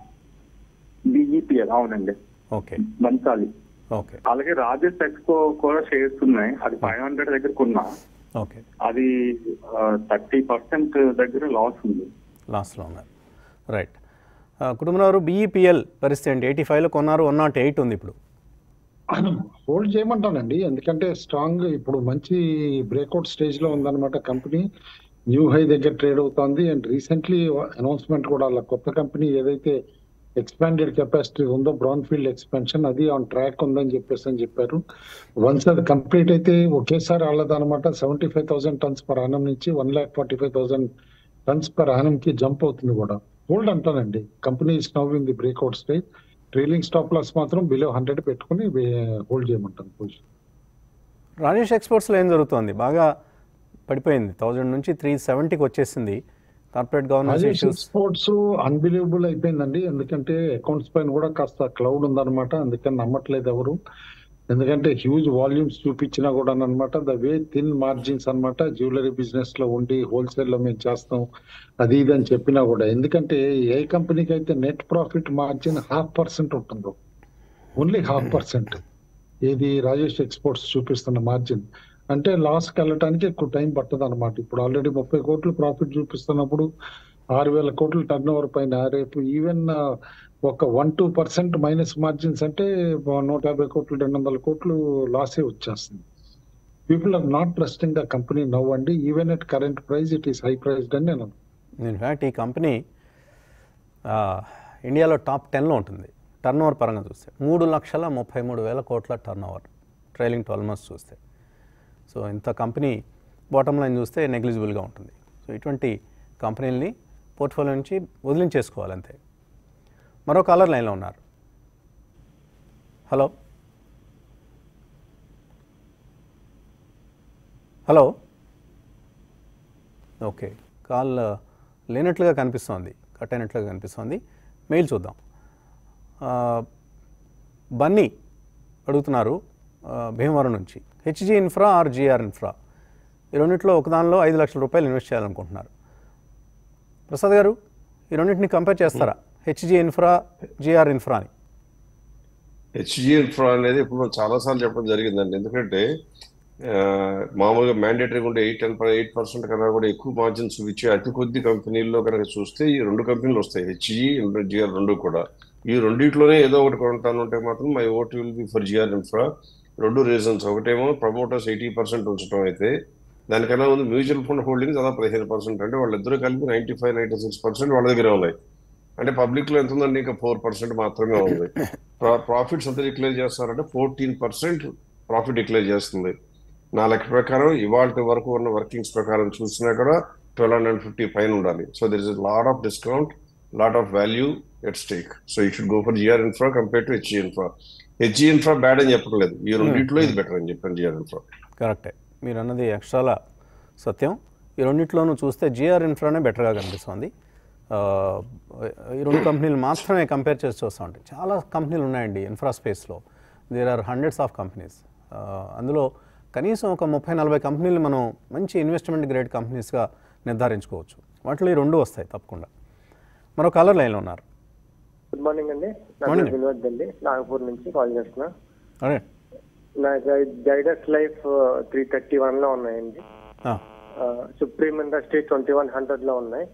బిఈపిఎల్ అవునండి ఓకే మంచాలి ఓకే అలాగే రాజేష్ ఎక్స్పో కూడా షేర్స్ ఉన్నాయి అది ఫైవ్ హండ్రెడ్ దగ్గర కొన్నా ఓకే అది థర్టీ పర్సెంట్ దగ్గర లాస్ ఉంది లాస్ట్లో ఉన్నారు రైట్ కుటుంబరావు బీఈపీఎల్ పరిస్థితి ఏంటి ఎయిటీ ఫైవ్లో కొన్నారు వన్ నాట్ ఎయిట్ ఉంది ఇప్పుడు హోల్డ్ చేయమంటానండి ఎందుకంటే స్ట్రాంగ్ ఇప్పుడు మంచి బ్రేక్అవుట్ స్టేజ్ లో ఉందన్నమాట కంపెనీ న్యూ హై దగ్గర ట్రేడ్ అవుతోంది అండ్ రీసెంట్లీ అనౌన్స్మెంట్ కూడా వాళ్ళ కొత్త కంపెనీ ఏదైతే ఎక్స్పాండెడ్ కెపాసిటీ ఉందో బ్రౌన్ ఫీల్డ్ ఎక్స్పెన్షన్ అది ఆన్ ట్రాక్ ఉందని చెప్పేసి అని చెప్పారు వన్స్ అది కంప్లీట్ అయితే ఒకేసారి వాళ్ళదన్నమాట seventy five thousand tons per annum నుంచి one lakh forty five thousand tons per annum కి జంప్ అవుతుంది కూడా హోల్డ్ అంటానండి company is now in the breakout stage trailing stop loss మాత్రం బిలో హండ్రెడ్ పెట్టుకుని హోల్డ్ చేయమంటాను పొజిషన్ రాజేష్ ఎక్స్పోర్ట్స్లో ఏం జరుగుతోంది బాగా పడిపోయింది థౌజండ్ నుంచి త్రీ సెవెంటీకి వచ్చేసింది corporate governance issues sports unbelievable అయిపోయిందండి ఎందుకంటే అకౌంట్స్ పైన కూడా కాస్త క్లౌడ్ ఉందన్నమాట అందుకని నమ్మట్లేదు ఎవరు ఎందుకంటే హ్యూజ్ వాల్యూమ్స్ చూపించినా కూడా అనమాట ద వే థిన్ మార్జిన్స్ అన్నమాట జ్యువెలరీ బిజినెస్ లో ఉండి హోల్సేల్ లో మేము చేస్తాం అది ఇది అని చెప్పినా కూడా ఎందుకంటే ఏ కంపెనీకి అయితే net profit margin half percent ఉంటుందో ఓన్లీ హాఫ్ పర్సెంట్ ఏది రాజేష్ ఎక్స్పోర్ట్స్ చూపిస్తున్న మార్జిన్ అంటే లాస్ కి వెళ్ళటానికి ఎక్కువ టైం పట్టదు అనమాట ఇప్పుడు ఆల్రెడీ ముప్పై కోట్లు ప్రాఫిట్ చూపిస్తున్నప్పుడు ఆరు వేల కోట్లు టర్న్ ఓవర్ పైన రేపు ఈవెన్ ఒక one two percent minus margins అంటే నూట యాభై కోట్లు రెండు వందల కోట్లు లాసే వచ్చేస్తుంది people are not trusting the company now అండి even at current price it is high priced అని నేను ఇన్ఫ్యాక్ట్ ఈ కంపెనీ ఆ, ఇండియాలో టాప్ టెన్లో ఉంటుంది టర్న్ ఓవర్ పరంగా చూస్తే మూడు లక్షల ముప్పై మూడు వేల కోట్ల turnover trailing twelve months చూస్తే సో ఇంత కంపెనీ బాటమ్ లైన్ చూస్తే నెగ్లిజిబుల్గా ఉంటుంది సో ఇటువంటి కంపెనీలని పోర్ట్ఫోలియో నుంచి వదిలించేసుకోవాలి అంతే మరో కాలర్ లైన్లో ఉన్నారు హలో హలో ఓకే కాల్ ఆ, లేనట్లుగా కనిపిస్తోంది కట్ అయినట్లుగా కనిపిస్తోంది మెయిల్ చూద్దాం ఆ, బన్నీ అడుగుతున్నారు ఆ, భీమవరం నుంచి HG Infra or GR Infra ఈ రెండింటిలో ఒకదానిలో ఐదు లక్షల రూపాయలు ఇన్వెస్ట్ చేయాలనుకుంటున్నారు ప్రసాద్ గారు ఈ రెండింటిని కంపేర్ చేస్తారా హెచ్జి ఇన్ఫ్రా జిఆర్ ఇన్ఫ్రా అని హెచ్జి ఇన్ఫ్రా అనేది ఇప్పుడు మనం చాలాసార్లు చెప్పడం జరిగిందండి ఎందుకంటే ఆ, మామూలుగా మ్యాండేటరీగా ఉండే ఎయిట్ టెన్ ఎయిట్ పర్సెంట్ కన్నా కూడా ఎక్కువ మార్జిన్ చూపించే అతి కొద్ది కంపెనీల్లో కనుక చూస్తే ఈ రెండు కంపెనీలు వస్తాయి హెచ్జి జిఆర్ రెండు కూడా ఈ రెండిట్లోనే ఏదో ఒకటి కొంటాను అంటే మాత్రం my vote will be for GR Infra రెండు రీజన్స్ ఒకటేమో ప్రమోటర్స్ ఎయిటీ పర్సెంట్ ఉంచడం అయితే దానికన్నా ముందు మ్యూచువల్ ఫండ్ హోల్డింగ్ దాదాపు పదిహేను పర్సెంట్ అంటే వాళ్ళిద్దరూ కలిపి ninety five ninety six percent వాళ్ళ దగ్గర ఉన్నాయి అంటే పబ్లిక్ లో ఎంత ఉందండి ఇంకా ఫోర్ పర్సెంట్ మాత్రమే ఉంది ప్రాఫిట్స్ ఎంత డిక్లేర్ చేస్తారంటే ఫోర్టీన్ పర్సెంట్ ప్రాఫిట్ డిక్లేర్ చేస్తుంది నా లెక్క ప్రకారం ఇవాళ వరకు ఉన్న వర్కింగ్స్ ప్రకారం చూసినా కూడా ట్వెల్వ్ హండ్రెడ్ ఫిఫ్టీ పైన ఉండాలి so there is lot of discount lot of value at stake so you should go for GR Infra compare to HG Infra HG Infra bad అని చెప్పట్లేదు ఈ రెండింటిలో ఇది బెటర్ అని చెప్పాను జిఆర్ ఇన్ఫ్రా కరెక్టే మీరు అన్నది అక్షరాల సత్యం ఈ రెండిట్లోనూ చూస్తే జిఆర్ ఇన్ఫ్రానే బెటర్గా కనిపిస్తుంది ఆ, ఈ రెండు కంపెనీలు మాత్రమే కంపేర్ చేసి చూస్తూ ఉంటాయి చాలా కంపెనీలు ఉన్నాయండి ఇన్ఫ్రా స్పేస్లో there are hundreds of companies అందులో కనీసం ఒక ముప్పై నలభై కంపెనీలు మనం మంచి ఇన్వెస్ట్మెంట్ గ్రేడ్ కంపెనీస్గా నిర్ధారించుకోవచ్చు వాటిలో ఈ రెండు వస్తాయి తప్పకుండా మరో కలర్ లైన్లో ఉన్నారు గుడ్ మార్నింగ్ అండి నా Morning. పేరు వినోద్ అండి నాగపూర్ నుంచి కాల్ చేస్తున్నా అదే నా Zydus life three thirty one లో ఉన్నాయండి Supreme industry twenty one hundred లో ఉన్నాయి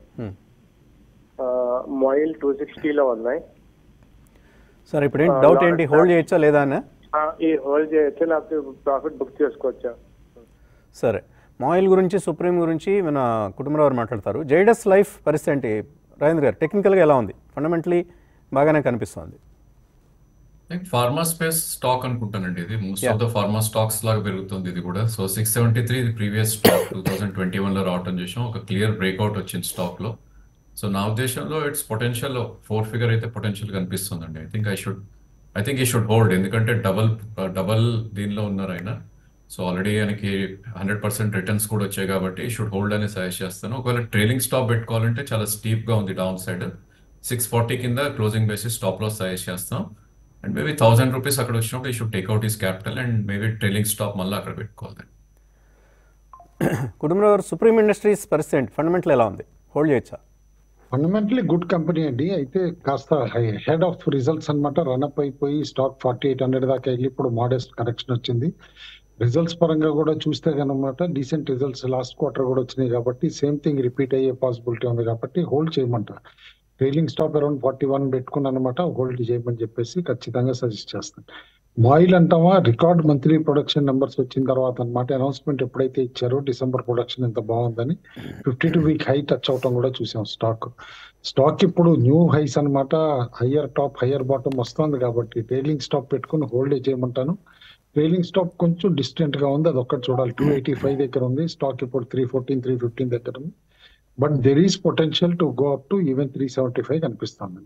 మొయిల్ టూ సిక్స్టీలో ఉన్నాయి సరే ఇప్పుడు ఏంటి డౌట్ ఏంటి హోల్డ్ చేయొచ్చా లేదా అని ఆ, ఈ హోల్డ్ చేయొచ్చు లేకపోతే ప్రాఫిట్ బుక్ చేసుకోవచ్చా సరే మాయిల్ గురించి సుప్రీం గురించి మన కుటుంబరావు మాట్లాడతారు జైడస్ లైఫ్ పరిస్థితి ఏంటి రాజేంద్ర గారు టెక్నికల్గా ఎలా ఉంది ఫండమెంటలీ బాగానే కనిపిస్తుంది లైక్ ఫార్మా స్పేస్ స్టాక్ అనుకుంటానండి ఇది most of the pharma stocks లాగా పెరుగుతుంది ఇది కూడా సో సిక్స్ సెవెంటీ త్రీ ఇది previous stock two thousand twenty one లో రావటం చేసాం ఒక క్లియర్ బ్రేక్అవుట్ వచ్చింది స్టాక్ లో సో నా ఉద్దేశంలో ఇట్స్ పొటెన్షియల్ ఫోర్ ఫిగర్ అయితే పొటెన్షియల్ కనిపిస్తుందండి I think I should I think he should hold ఎందుకంటే డబల్ డబల్ దీనిలో ఉన్నారు ఆయన సో ఆల్రెడీ ఆయనకి హండ్రెడ్ పర్సెంట్ రిటర్న్స్ కూడా వచ్చాయి కాబట్టి షుడ్ హోల్డ్ అని సజెస్ట్ చేస్తాను ఒకవేళ ట్రైలింగ్ స్టాప్ పెట్టుకోవాలంటే చాలా స్టీప్ గా ఉంది డౌన్ సైడ్ సిక్స్ ఫార్టీ కింద closing basis stop loss suggest చేస్తాం అండ్ మేబీ థౌసండ్ రూపీస్ అక్కడ వచ్చినప్పుడు he should take out his capital and maybe trailing stop మళ్ళీ అక్కడ పెట్టుకోవాలి కుటుంబరావు గారు సుప్రీం ఇండస్ట్రీస్ పరిస్థితి ఏంటి ఫండమెంటల్ ఎలా ఉంది హోల్డ్ చేయొచ్చా ఫండమెంటలీ గుడ్ కంపెనీ అండి అయితే కాస్త హెడ్ ఆఫ్ రిజల్ట్స్ అన్నమాట రన్అప్ అయిపోయి స్టాక్ ఫార్టీ ఎయిట్ హండ్రెడ్ దాకా వెళ్ళి ఇప్పుడు మోడెస్ట్ కరెక్షన్ వచ్చింది రిజల్ట్స్ పరంగా కూడా చూస్తే కనుక డీసెంట్ రిజల్ట్స్ లాస్ట్ క్వార్టర్ కూడా వచ్చినాయి కాబట్టి సేమ్ థింగ్ రిపీట్ అయ్యే పాసిబిలిటీ ఉంది కాబట్టి హోల్డ్ చేయమంట trailing stop around forty one పెట్టుకున్నాను అనమాట హోల్డ్ చేయమని చెప్పేసి ఖచ్చితంగా సజెస్ట్ చేస్తాను మాయిల్ అంటావా రికార్డ్ మంత్లీ ప్రొడక్షన్ నెంబర్స్ వచ్చిన తర్వాత అనమాట అనౌన్స్మెంట్ ఎప్పుడైతే ఇచ్చారో డిసెంబర్ ప్రొడక్షన్ ఎంత బాగుందని fifty two week high touch అవటం కూడా చూసాం స్టాక్ స్టాక్ ఇప్పుడు న్యూ హైస్ అన్నమాట హయ్యర్ టాప్ హయ్యర్ బాటమ్ వస్తుంది కాబట్టి ట్రైలింగ్ స్టాప్ పెట్టుకుని హోల్డ్ చేయమంటాను ట్రైలింగ్ స్టాప్ కొంచెం డిస్టెంట్ గా ఉంది అది ఒక్కటి చూడాలి టూ ఎయిటీ ఫైవ్ దగ్గర ఉంది స్టాక్ ఇప్పుడు త్రీ ఫోర్టీన్ త్రీ ఫిఫ్టీన్ దగ్గర ఉంది but there is potential to go up to even three seventy five కనిపిస్తుంది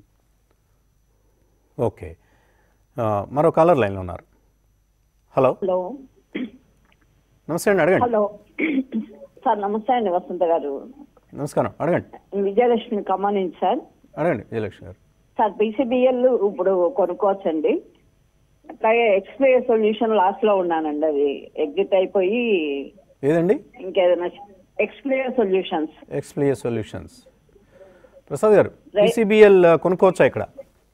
ఓకే ఆ, మరో కాలర్ లైన్లో ఉన్నారు హలో హలో నమస్తే అండి అడగండి హలో సార్ నమస్తే అండి వసంత గారు నమస్కారం అడగండి విజయలక్ష్మి ఖమ్మం నుంచి సార్ అడగండి విజయలక్ష్మి గారు సార్ పీసీబీఎల్ ఇప్పుడు కొనుక్కోవచ్చండి అట్లాగే ఎక్స్ప్లే సొల్యూషన్ లాస్ట్ లో ఉన్నానండి అది ఎగ్జిట్ అయిపోయి ఏదండి ఇంకేదైనా Expleo solutions Expleo solutions Prasad garu PCBL కొనుక్కోవచ్చా ఇక్కడ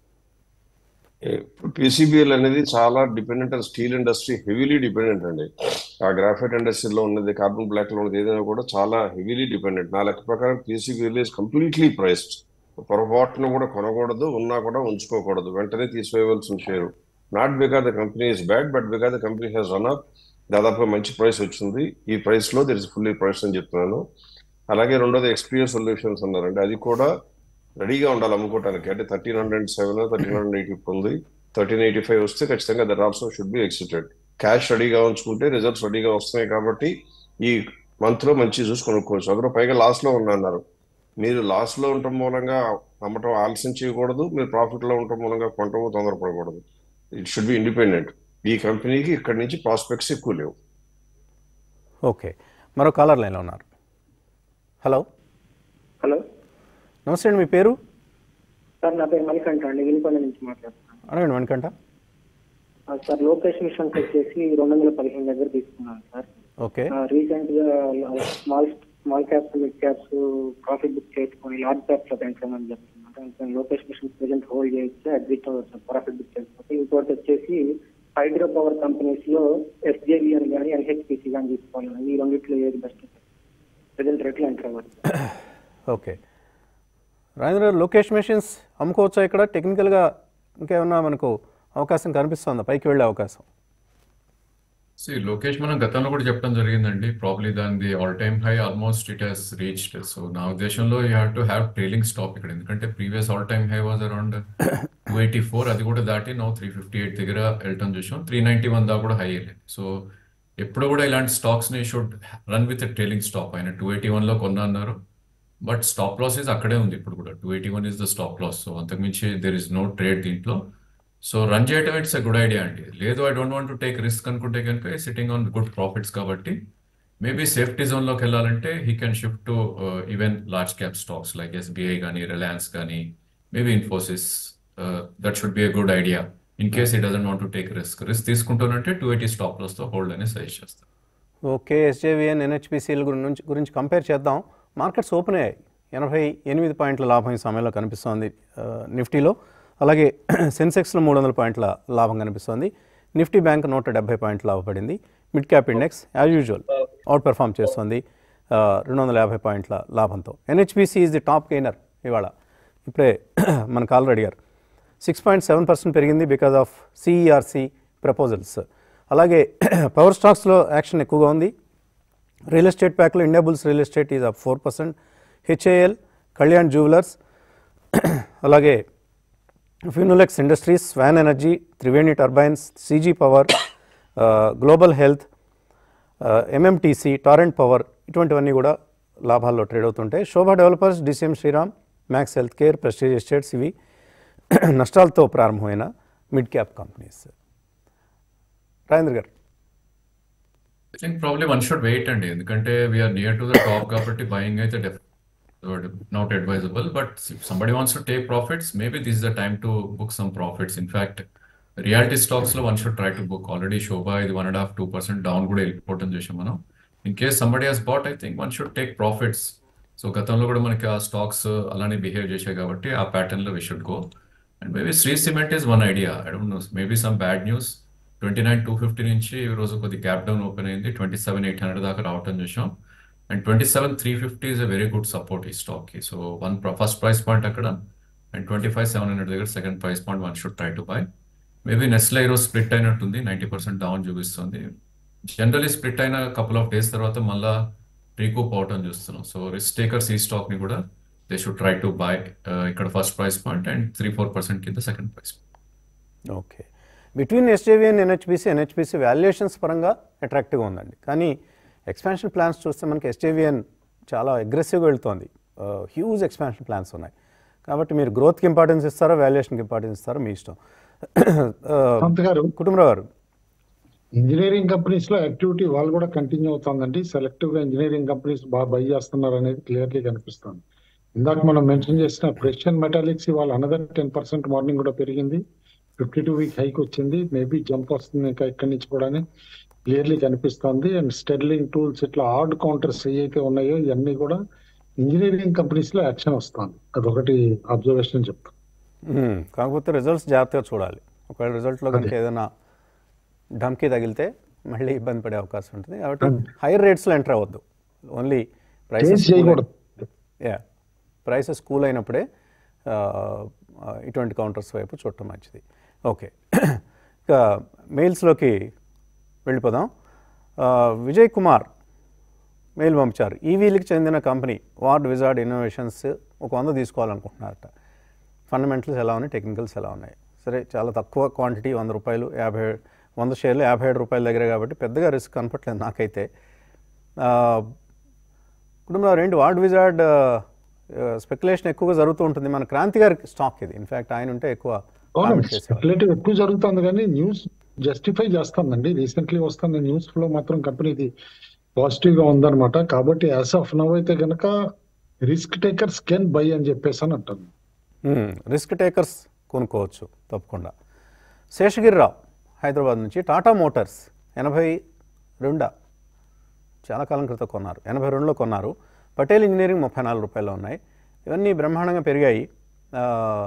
పీసీబీఎల్ అనేది చాలా dependent on steel industry heavily dependent అండి ఆ గ్రాఫైట్ ఇండస్ట్రీలో ఉన్నది కార్బన్ బ్లాక్ లో ఉన్నది ఏదైనా కూడా చాలా హెవీలీ డిపెండెంట్ నా లెక్క ప్రకారం పీసీబీఎల్ ఇస్ కంప్లీట్లీ ప్రైస్డ్ పొరపాటును కూడా కొనకూడదు ఉన్నా కూడా ఉంచుకోకూడదు వెంటనే తీసివేయవలసిన share not because the company is bad but because the company has run up దాదాపుగా మంచి ప్రైస్ వచ్చింది ఈ ప్రైస్ లో దిర్ ఇస్ ఫుల్లీ ప్రైస్ అని చెప్తున్నాను అలాగే రెండోది ఎక్స్పీరియన్స్ సొల్యూషన్స్ అన్నారండి అది కూడా రెడీగా ఉండాలి అమ్ముకోవడానికి అంటే thirteen hundred seven thirteen hundred eighty ఉంది థర్టీన్ ఎయిటీ ఫైవ్ వస్తే ఖచ్చితంగా that also should be exited cash రెడీగా ఉంచుకుంటే రిజల్ట్స్ రెడీగా వస్తున్నాయి కాబట్టి ఈ మంత్ లో మంచి చూసి కొనుక్కోవచ్చు అందులో పైగా లాస్ లో ఉన్నారు మీరు లాస్ లో ఉండటం మూలంగా అమ్మటం ఆలస్యం చేయకూడదు మీరు ప్రాఫిట్ లో ఉండటం మూలంగా కొనటం తొందరపడకూడదు ఇట్ షుడ్ బి ఇండిపెండెంట్ ఈ కంపెనీకి ఇక్కడ నుంచి ప్రాస్పెక్ట్స్ ఎక్కువ లేవు ఓకే మరో కాలర్ లైన్లో ఉన్నారు హలో హలో నమస్తే అండి మీ పేరు సార్ నా పేరు మణికంఠ అండి వినుకొండ నుంచి మాట్లాడుతున్నాను అడగండి వెనకంట ఆ, సార్ లోకేష్ మిషన్స్ వచ్చేసి రెండు వందల పదిహేను దగ్గర తీసుకున్నాను సార్ ఓకే రీసెంట్ గా small small caps mid caps profit book చేసుకొని లార్జ్ క్యాప్స్ లో పెంచమని చెప్తున్నాను లోకేష్ మిషన్ ప్రెసెంట్ హోల్డ్ చేయొచ్చు ఎగ్జిట్ అవ్వచ్చు ప్రాఫిట్ బుక్ చేసుకోవచ్చు ఇంకోటి వచ్చేసి హైడ్రో పవర్ కంపెనీస్ లో ఎస్జేవిఎన్ కానీ ఎన్హెచ్పిసి కానీ తీసుకోవాలని ఈ రెండిట్లో ఏది బెస్ట్ ప్రెసెంట్ రేట్లో ఎంటర్ అవ్వచ్చు ఓకే రాజేంద్ర గారు లోకేష్ మెషిన్స్ అమ్ముకోవచ్చా ఇక్కడ టెక్నికల్గా ఇంకేమన్నా మనకు అవకాశం కనిపిస్తుందా పైకి వెళ్ళే అవకాశం సి లోకేష్ మనం గతంలో కూడా చెప్పడం జరిగిందండి ప్రాబ్లీ దాని all time high almost it has reached so నా ఉద్దేశంలో you have to have trailing stop ఇక్కడ ఎందుకంటే previous all time high was around two eighty four అది కూడా దాటి నో త్రీ ఫిఫ్టీ ఎయిట్ దగ్గర వెళ్ళటం చూసాం త్రీ నైన్టీ వన్ దాకా కూడా హై వెళ్ళింది సో ఎప్పుడు కూడా ఇలాంటి స్టాక్స్ ని should run with trailing stop ఆయన టూ ఎయిటీ వన్ లో కొన్నా అన్నారు బట్ స్టాప్ లాస్ ఇస్ అక్కడే ఉంది ఇప్పుడు కూడా two eighty one is the stop loss so అంతకుమించి దెర్ ఇస్ నో ట్రేడ్ దీంట్లో సో రన్ చేయడం ఇట్స్ ఎ గుడ్ ఐడియా అండి లేదు I don't want to take risk అనుకుంటే కనుక సిట్టింగ్ ఆన్ గుడ్ ప్రాఫిట్స్ కాబట్టి మేబీ సేఫ్టీ జోన్లోకి వెళ్ళాలంటే he can shift to even large cap stocks like SBI కానీ రిలయన్స్ కానీ maybe Infosys that should be a good idea in case he doesn't want to take risk risk తీసుకుంటానంటే two eighty stop లాస్తో hold అని suggest చేస్తాను okay SJVN ఎన్హెచ్పిసిల గురించి గురించి compare చేద్దాం మార్కెట్స్ ఓపెన్ అయ్యాయి ఎనభై ఎనిమిది పాయింట్ల లాభం ఈ సమయంలో కనిపిస్తోంది ఆ, నిఫ్టీలో అలాగే సెన్సెక్స్లో మూడు వందల పాయింట్ల లాభం కనిపిస్తోంది నిఫ్టీ బ్యాంక్ నూట డెబ్బై పాయింట్లు లాభపడింది mid cap index as usual outperform చేస్తుంది ఆ, రెండు వందల యాభై పాయింట్ల లాభంతో NHPC is the top gainer ఇవాళ ఇప్పుడే మన కాలర్ అడిగారు సిక్స్ పాయింట్ సెవెన్ పర్సెంట్ పెరిగింది బికాజ్ ఆఫ్ సిఈఆర్సి ప్రపోజల్స్ అలాగే పవర్ స్టాక్స్లో యాక్షన్ ఎక్కువగా ఉంది రియల్ ఎస్టేట్ ప్యాక్లో Indiabulls real estate is up four percent HAL Kalyan jewellers అలాగే Finolex industries Swan energy Triveni turbines CG power global health MMTC torrent power ఇటువంటివన్నీ కూడా లాభాల్లో ట్రేడ్ అవుతుంటాయి Sobha developers DCM Shriram Max health care Prestige estates ఇవి నష్టాలతో ప్రారంభమైన mid cap companies Rajendra garu I think probably one should wait అండి ఎందుకంటే we're near to the top కాబట్టి బయింగ్ అయితే not advisable but somebody wants to take profits maybe this the time to book some profits in fact reality stocks లో one should try to book already Sobha ఇది one and half two percent down కూడా వెళ్ళిపోవటం చేసాం మనం in case somebody has bought I think one should take profits so గతంలో కూడా మనకి ఆ స్టాక్స్ అలానే బిహేవ్ చేశాయి కాబట్టి ఆ ప్యాటర్న్ లో we should go and maybe Shree cement is one idea I don't know maybe some bad news twenty nine two fifty నుంచి ఈ రోజు కొద్ది గ్యాప్ డౌన్ ఓపెన్ అయింది ట్వంటీ సెవెన్ ఎయిట్ హండ్రెడ్ దాకా రావటం చూసాం and twenty seven three fifty is a very good support ఈ stock కి so one first price point అక్కడ and twenty five seven hundred దగ్గర second price point one should try to buy maybe నెస్ట్లో ఈరోజు split అయినట్టుంది ninety percent down చూపిస్తుంది generally split అయిన couple of days తర్వాత మళ్ళా రీకూప్ అవటం చూస్తున్నాం సో రిస్క్ టేకర్స్ ఈ స్టాక్ ని కూడా they should try to buy ఇక్కడ first price point and three four percent కింద second price okay between SJV and NHPC NHPC valuations పరంగా అట్రాక్టివ్గా ఉందండి కానీ ఎక్స్పాన్షన్ ప్లాన్స్ చూస్తే మనకి ఎస్జేవిఎన్ చాలా అగ్రెసివ్గా వెళ్తోంది హ్యూజ్ ఎక్స్పాన్షన్ ప్లాన్స్ ఉన్నాయి కాబట్టి మీరు గ్రోత్కి ఇంపార్టెన్స్ ఇస్తారో వాల్యుయేషన్కి ఇంపార్టెన్స్ ఇస్తారో మీ ఇష్టం సంత్ గారు కుటుంబరావు గారు ఇంజనీరింగ్ కంపెనీస్ లో యాక్టివిటీ వాళ్ళు కూడా కంటిన్యూ అవుతుందండి సెలెక్టివ్ గా ఇంజనీరింగ్ కంపెనీస్ బాగా బై చేస్తున్నారు అనేది క్లియర్లీ కనిపిస్తుంది ఇందాక మనం మెన్షన్ చేసిన ప్రెషన్ మెటాలిక్స్ వాళ్ళు అనదర్ టెన్ పర్సెంట్ మార్నింగ్ కూడా పెరిగింది ఫిఫ్టీ టూ వీక్ హైక్ వచ్చింది మేబీ జంప్ వస్తుంది ఇంకా ఇక్కడి నుంచి కూడా క్లియర్లీ కనిపిస్తుంది అండ్ స్టెర్లింగ్ టూల్స్ ఇట్లా ఆర్డ్ కౌంటర్స్ ఏవైతే ఉన్నాయో ఇవన్నీ కూడా ఇంజనీరింగ్ కంపెనీస్ లో యాక్షన్ వస్తుంది అదొకటి అబ్జర్వేషన్ చెప్తాను మ్మ్. కాకపోతే రిజల్ట్స్ జాగ్రత్తగా చూడాలి ఒకవేళ రిజల్ట్లో కనుక ఏదైనా ధమ్కి తగిలితే మళ్ళీ ఇబ్బంది పడే అవకాశం ఉంటుంది కాబట్టి హైయర్ రేట్స్లో ఎంటర్ అవ్వద్దు ఓన్లీ ప్రైసెస్ చేసి చేయకూడదు యా ప్రైసెస్ కూల్ అయినప్పుడే ఆ, ఆ, ఇటువంటి కౌంటర్స్ వైపు చూడటం మంచిది ఓకే ఇక మెయిల్స్లోకి వెళ్ళిపోదాం ఆ, విజయ్ కుమార్ మెయిల్ పంపించారు ఈవీలకు చెందిన కంపెనీ వార్డ్ విజార్డ్ ఇన్నోవేషన్స్ ఒక వంద తీసుకోవాలనుకుంటున్నారట ఫండమెంటల్స్ ఎలా ఉన్నాయి టెక్నికల్స్ ఎలా ఉన్నాయి సరే చాలా తక్కువ క్వాంటిటీ వంద రూపాయలు యాభై వంద షేర్లు యాభై ఏడు రూపాయల దగ్గర కాబట్టి పెద్దగా రిస్క్ కనపట్లేదు నాకైతే ఆ, కుటుంబంలో రెండు వార్డ్ విజార్డ్ స్పెక్యులేషన్ ఎక్కువగా జరుగుతూ ఉంటుంది మన క్రాంతి గారి స్టాక్ ఇది ఇన్ఫ్యాక్ట్ ఆయన ఉంటే ఎక్కువ అవునండి comment చేసేవారు స్పెక్యులేటివ్ ఎక్కువ జరుగుతుంది కానీ న్యూస్ జస్టిఫై చేస్తుందండి రీసెంట్లీ వస్తున్న న్యూస్ ఫ్లో మాత్రం కంపెనీది పాజిటివ్ గా ఉందన్నమాట కాబట్టి యాజ్ ఆఫ్ నవ్ అయితే గనక రిస్క్ టేకర్స్ కెన్ బై అని చెప్పేసి అని అంటాను రిస్క్ టేకర్స్ కొనుక్కోవచ్చు తప్పకుండా శేషగిరిరావు హైదరాబాద్ నుంచి టాటా మోటార్స్ ఎనభై రెండా చాలా కాలం క్రితం కొన్నారు ఎనభై రెండులో కొన్నారు పటేల్ ఇంజనీరింగ్ ముప్పై నాలుగు రూపాయలు ఉన్నాయి ఇవన్నీ బ్రహ్మాండంగా పెరిగాయి ఆ,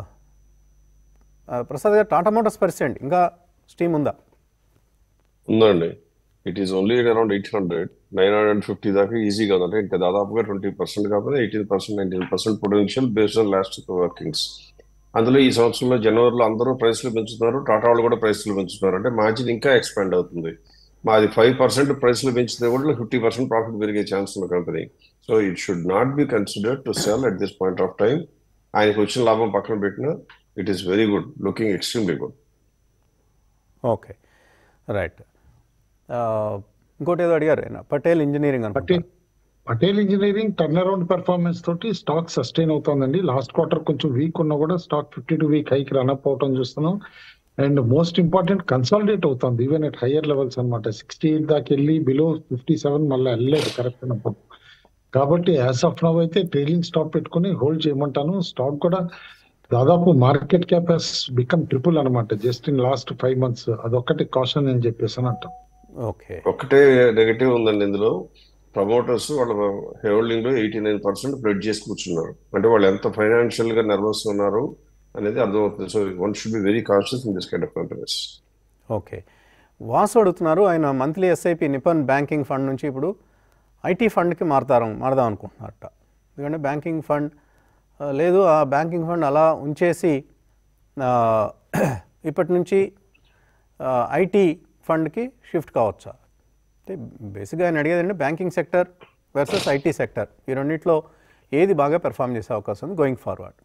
ఆ, ప్రసాద్ గారు టాటా మోటార్స్ పర్సెంట్ ఇంకా స్టీమ్ ఉందా ఉందండి it is only around eight hundred nine hundred fifty దాకా ఈజీగా ఉంది అంటే ఇంకా దాదాపుగా ట్వంటీ పర్సెంట్ కాకపోతే eighteen percent nineteen percent potential based on last workings అందులో ఈ సంవత్సరంలో జనవరిలో అందరూ ప్రైస్లు పెంచుతున్నారు టాటా వాళ్ళు కూడా ప్రైస్లు పెంచుతున్నారు అంటే మార్జిన్ ఇంకా ఎక్స్పాండ్ అవుతుంది మాది ఫైవ్ పర్సెంట్ ప్రైస్లు పెంచితే కూడా ఫిఫ్టీ పర్సెంట్ ప్రాఫిట్ పెరిగే ఛాన్స్ ఉన్న company so it should not be considered to sell at this point of time ఆయనకు వచ్చిన లాభం పక్కన పెట్టిన it is very good looking extremely good okay right ఇంకోటి ఏదో అడిగారు ఆయన పటేల్ ఇంజనీరింగ్ పటేల్ అనుకుంటా Patel engineering turn around performance తోటి స్టాక్ సస్టైన్ అవుతుందండి లాస్ట్ క్వార్టర్ కొంచెం వీక్ ఉన్నా కూడా stock fifty two week high run up అవటం చూస్తున్నాం అండ్ మోస్ట్ ఇంపార్టెంట్ కన్సాలిడేట్ అవుతుంది ఈవెన్ అట్ హయ్యర్ లెవెల్స్ అనమాట సిక్స్టీ ఎయిట్ దాకా వెళ్ళి బిలో ఫిఫ్టీ సెవెన్ మళ్ళీ వెళ్ళలేదు కరెక్ట్ అయినప్పుడు కాబట్టి యాజ్ ఆఫ్ నవ్ అయితే ట్రైలింగ్ స్టాక్ పెట్టుకుని హోల్డ్ చేయమంటాను స్టాక్ కూడా దాదాపు market cap has become triple అనమాట just in last five months అదొక్కటి కాషన్ అని చెప్పేసి అని అంటాం ఓకే ఒకటే నెగటివ్ ఉందండి ఇందులో ప్రమోటర్స్ వాళ్ళ హోల్డింగ్ లో ఎయిటీ నైన్ పర్సెంట్ ప్లెడ్ చేసి కూర్చున్నారు అంటే వాళ్ళు ఎంత ఫైనాన్షియల్ గా నర్వస్ ఉన్నారు అనేది అర్థమవుతుంది so one should be very conscious in this kind of companies okay Vasu అడుగుతున్నారు ఆయన monthly SIP Nippon banking fund నుంచి ఇప్పుడు ఐటీ ఫండ్కి మారుతారు మారదాం అనుకుంటున్నారట ఎందుకంటే బ్యాంకింగ్ ఫండ్ ఆ, లేదు ఆ బ్యాంకింగ్ ఫండ్ అలా ఉంచేసి ఆ, ఇప్పటి నుంచి ఐటీ ఫండ్కి షిఫ్ట్ కావచ్చా అంటే బేసిక్గా ఆయన అడిగేది అంటే banking sector versus IT sector ఈ రెండింటిలో ఏది బాగా పెర్ఫామ్ చేసే అవకాశం ఉంది గోయింగ్ ఫార్వర్డ్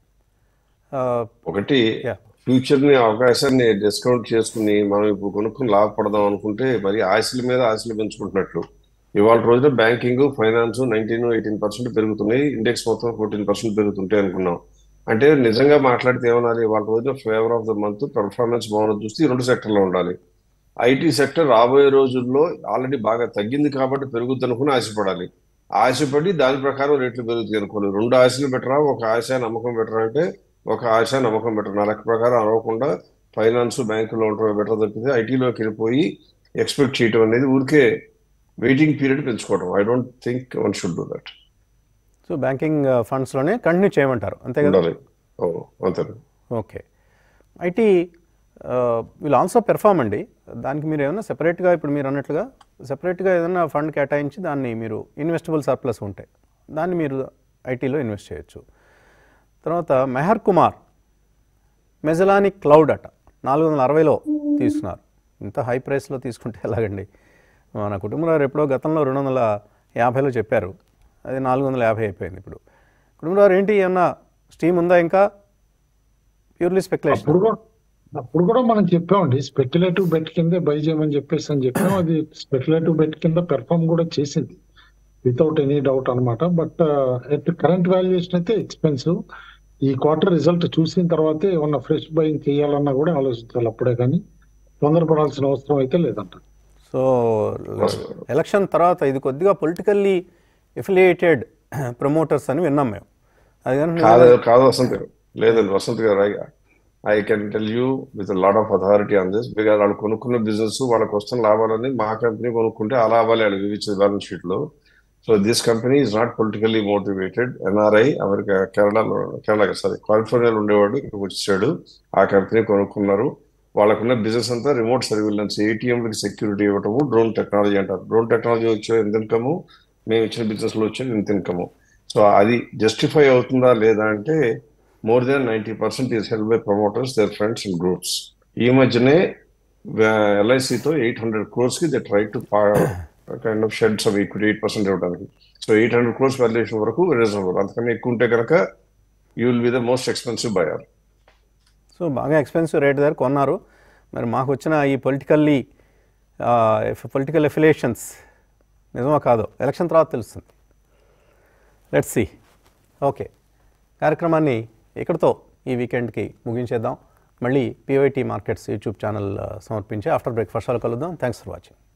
ఒకటి Yeah. ఫ్యూచర్ ని అవకాశాన్ని డిస్కౌంట్ చేసుకుని మనం ఇప్పుడు కొనుక్కుని లాభపడదాం అనుకుంటే మరి ఆశల మీద ఆశలు పెంచుకుంటున్నట్లు ఇవాళ రోజున banking finance nineteen eighteen percent పెరుగుతున్నాయి ఇండెక్స్ మొత్తం ఫోర్టీన్ పర్సెంట్ పెరుగుతుంటాయి అనుకున్నాం అంటే నిజంగా మాట్లాడితే ఏమనాలి ఇవాళ రోజున favour of the month performance బాగున్నది చూస్తే ఈ రెండు సెక్టర్లో ఉండాలి ఐటీ సెక్టర్ రాబోయే రోజుల్లో ఆల్రెడీ బాగా తగ్గింది కాబట్టి పెరుగుద్ది అనుకుని ఆశపడాలి ఆశపడి దాని ప్రకారం రేట్లు పెరుగుతాయి అనుకోలేదు రెండు ఆశలు బెటరా ఒక ఆశ నమ్మకం బెటరా అంటే ఒక ఆశ నమ్మకం బెటర్ నా లెక్క ప్రకారం అరవకుండా ఫైనాన్స్ బ్యాంకులో ఉండటం బెటర్ తప్పితే ఐటీలోకి వెళ్ళిపోయి ఎక్స్పెక్ట్ చేయడం అనేది ఊరికే వెయిటింగ్ పీరియడ్ పెంచుకోవడం I don't think one should do that so banking ఫండ్స్లోనే కంటిన్యూ చేయమంటారు అంతే కదా ఉండాలి ఓ, అంతే okay IT will also perform అండి దానికి మీరు ఏమైనా సెపరేట్గా ఇప్పుడు మీరు అన్నట్లుగా సెపరేట్గా ఏదైనా ఫండ్ కేటాయించి దాన్ని మీరు ఇన్వెస్టబుల్ సర్ప్లస్ ఉంటాయి దాన్ని మీరు ఐటీలో ఇన్వెస్ట్ చేయొచ్చు తర్వాత మెహర్ కుమార్ మెజలాని క్లౌడ్ అట నాలుగు వందల అరవైలో తీసుకున్నారు ఇంత హై ప్రైస్లో తీసుకుంటే ఎలాగండి మన కుటుంబంలో ఎప్పుడో గతంలో రెండు వందల యాభైలో చెప్పారు అది నాలుగు వందల యాభై అయిపోయింది ఇప్పుడు కుటుంబంలో ఏంటి ఏమన్నా స్టీమ్ ఉందా ఇంకా ప్యూర్లీ స్పెక్యులేషన్ అప్పుడు కూడా అప్పుడు కూడా మనం చెప్పామండి స్పెక్యులేటివ్ బెట్ కింద బై చేయమని చెప్పేసి అని చెప్పాం అది స్పెక్యులేటివ్ బెట్ కింద పెర్ఫామ్ కూడా చేసింది వితౌట్ ఎనీ డౌట్ అన్నమాట బట్ ఎట్ కరెంట్ వాల్యుయేషన్ అయితే ఎక్స్పెన్సివ్ ఈ క్వార్టర్ రిజల్ట్ చూసిన తర్వాతే ఏమన్నా ఫ్రెష్ బయింగ్ చేయాలన్నా కూడా ఆలోచించాలి అప్పుడే కానీ తొందరపడాల్సిన అవసరం అయితే లేదంట సో ఎలక్షన్ తర్వాత ఇది కొద్దిగా పొలిటికల్లీ ఎఫిలియేటెడ్ ప్రమోటర్స్ అని విన్నాం మేము అది కానీ కాదు కాదు వసంత్ గారు లేదండి Vasanth garu I I can tell you with lot of authority on this because వాళ్ళు కొనుక్కున్న బిజినెస్ వాళ్ళకి వస్తున్న లాభాలని మా కంపెనీ కొనుక్కుంటే ఆ లాభాలు వాళ్ళు వివించే బ్యాలెన్స్ షీట్ లో so this company is not politically motivated NRI America కేరళలో కేరళ సారీ కాలిఫోర్నియాలో ఉండేవాడు ఇక్కడికి వచ్చాడు ఆ కంపెనీ కొనుక్కున్నారు వాళ్ళకున్న బిజినెస్ అంతా రిమోట్ సర్వీలెన్స్ ఏటీఎంలకి సెక్యూరిటీ ఇవ్వటము డ్రోన్ టెక్నాలజీ అంటారు డ్రోన్ టెక్నాలజీ వచ్చే ఎంత ఇన్కమ్ మేము ఇచ్చిన బిజినెస్ లో వచ్చే ఇంత ఇన్కమ్ సో అది జస్టిఫై అవుతుందా లేదా అంటే more than ninety percent is help by promoters their friends and groups ఈ మధ్యనే ఎల్ఐసితో ఎయిట్ హండ్రెడ్ క్రోర్స్ కి they try to kind of sheds of equity eight percent ఇవ్వడానికి so eight hundred crores valuation వరకు రీజనబుల్ అంతకన్నా ఎక్కువ ఉంటే కనుక you will be the most expensive buyer so బాగా ఎక్స్పెన్సివ్ రేట్ దగ్గర కొన్నారు మరి మాకు వచ్చిన ఈ పొలిటికల్లీ పొలిటికల్ ఎఫిలియేషన్స్ నిజమా కాదో ఎలక్షన్ తర్వాత తెలుస్తుంది లెట్స్ సి ఓకే కార్యక్రమాన్ని ఇక్కడితో ఈ వీకెండ్కి ముగించేద్దాం మళ్ళీ పివైటీ మార్కెట్స్ యూట్యూబ్ ఛానల్ సమర్పించి ఆఫ్టర్ బ్రేక్ఫాస్ట్లో కలుద్దాం థ్యాంక్స్ ఫర్ వాచింగ్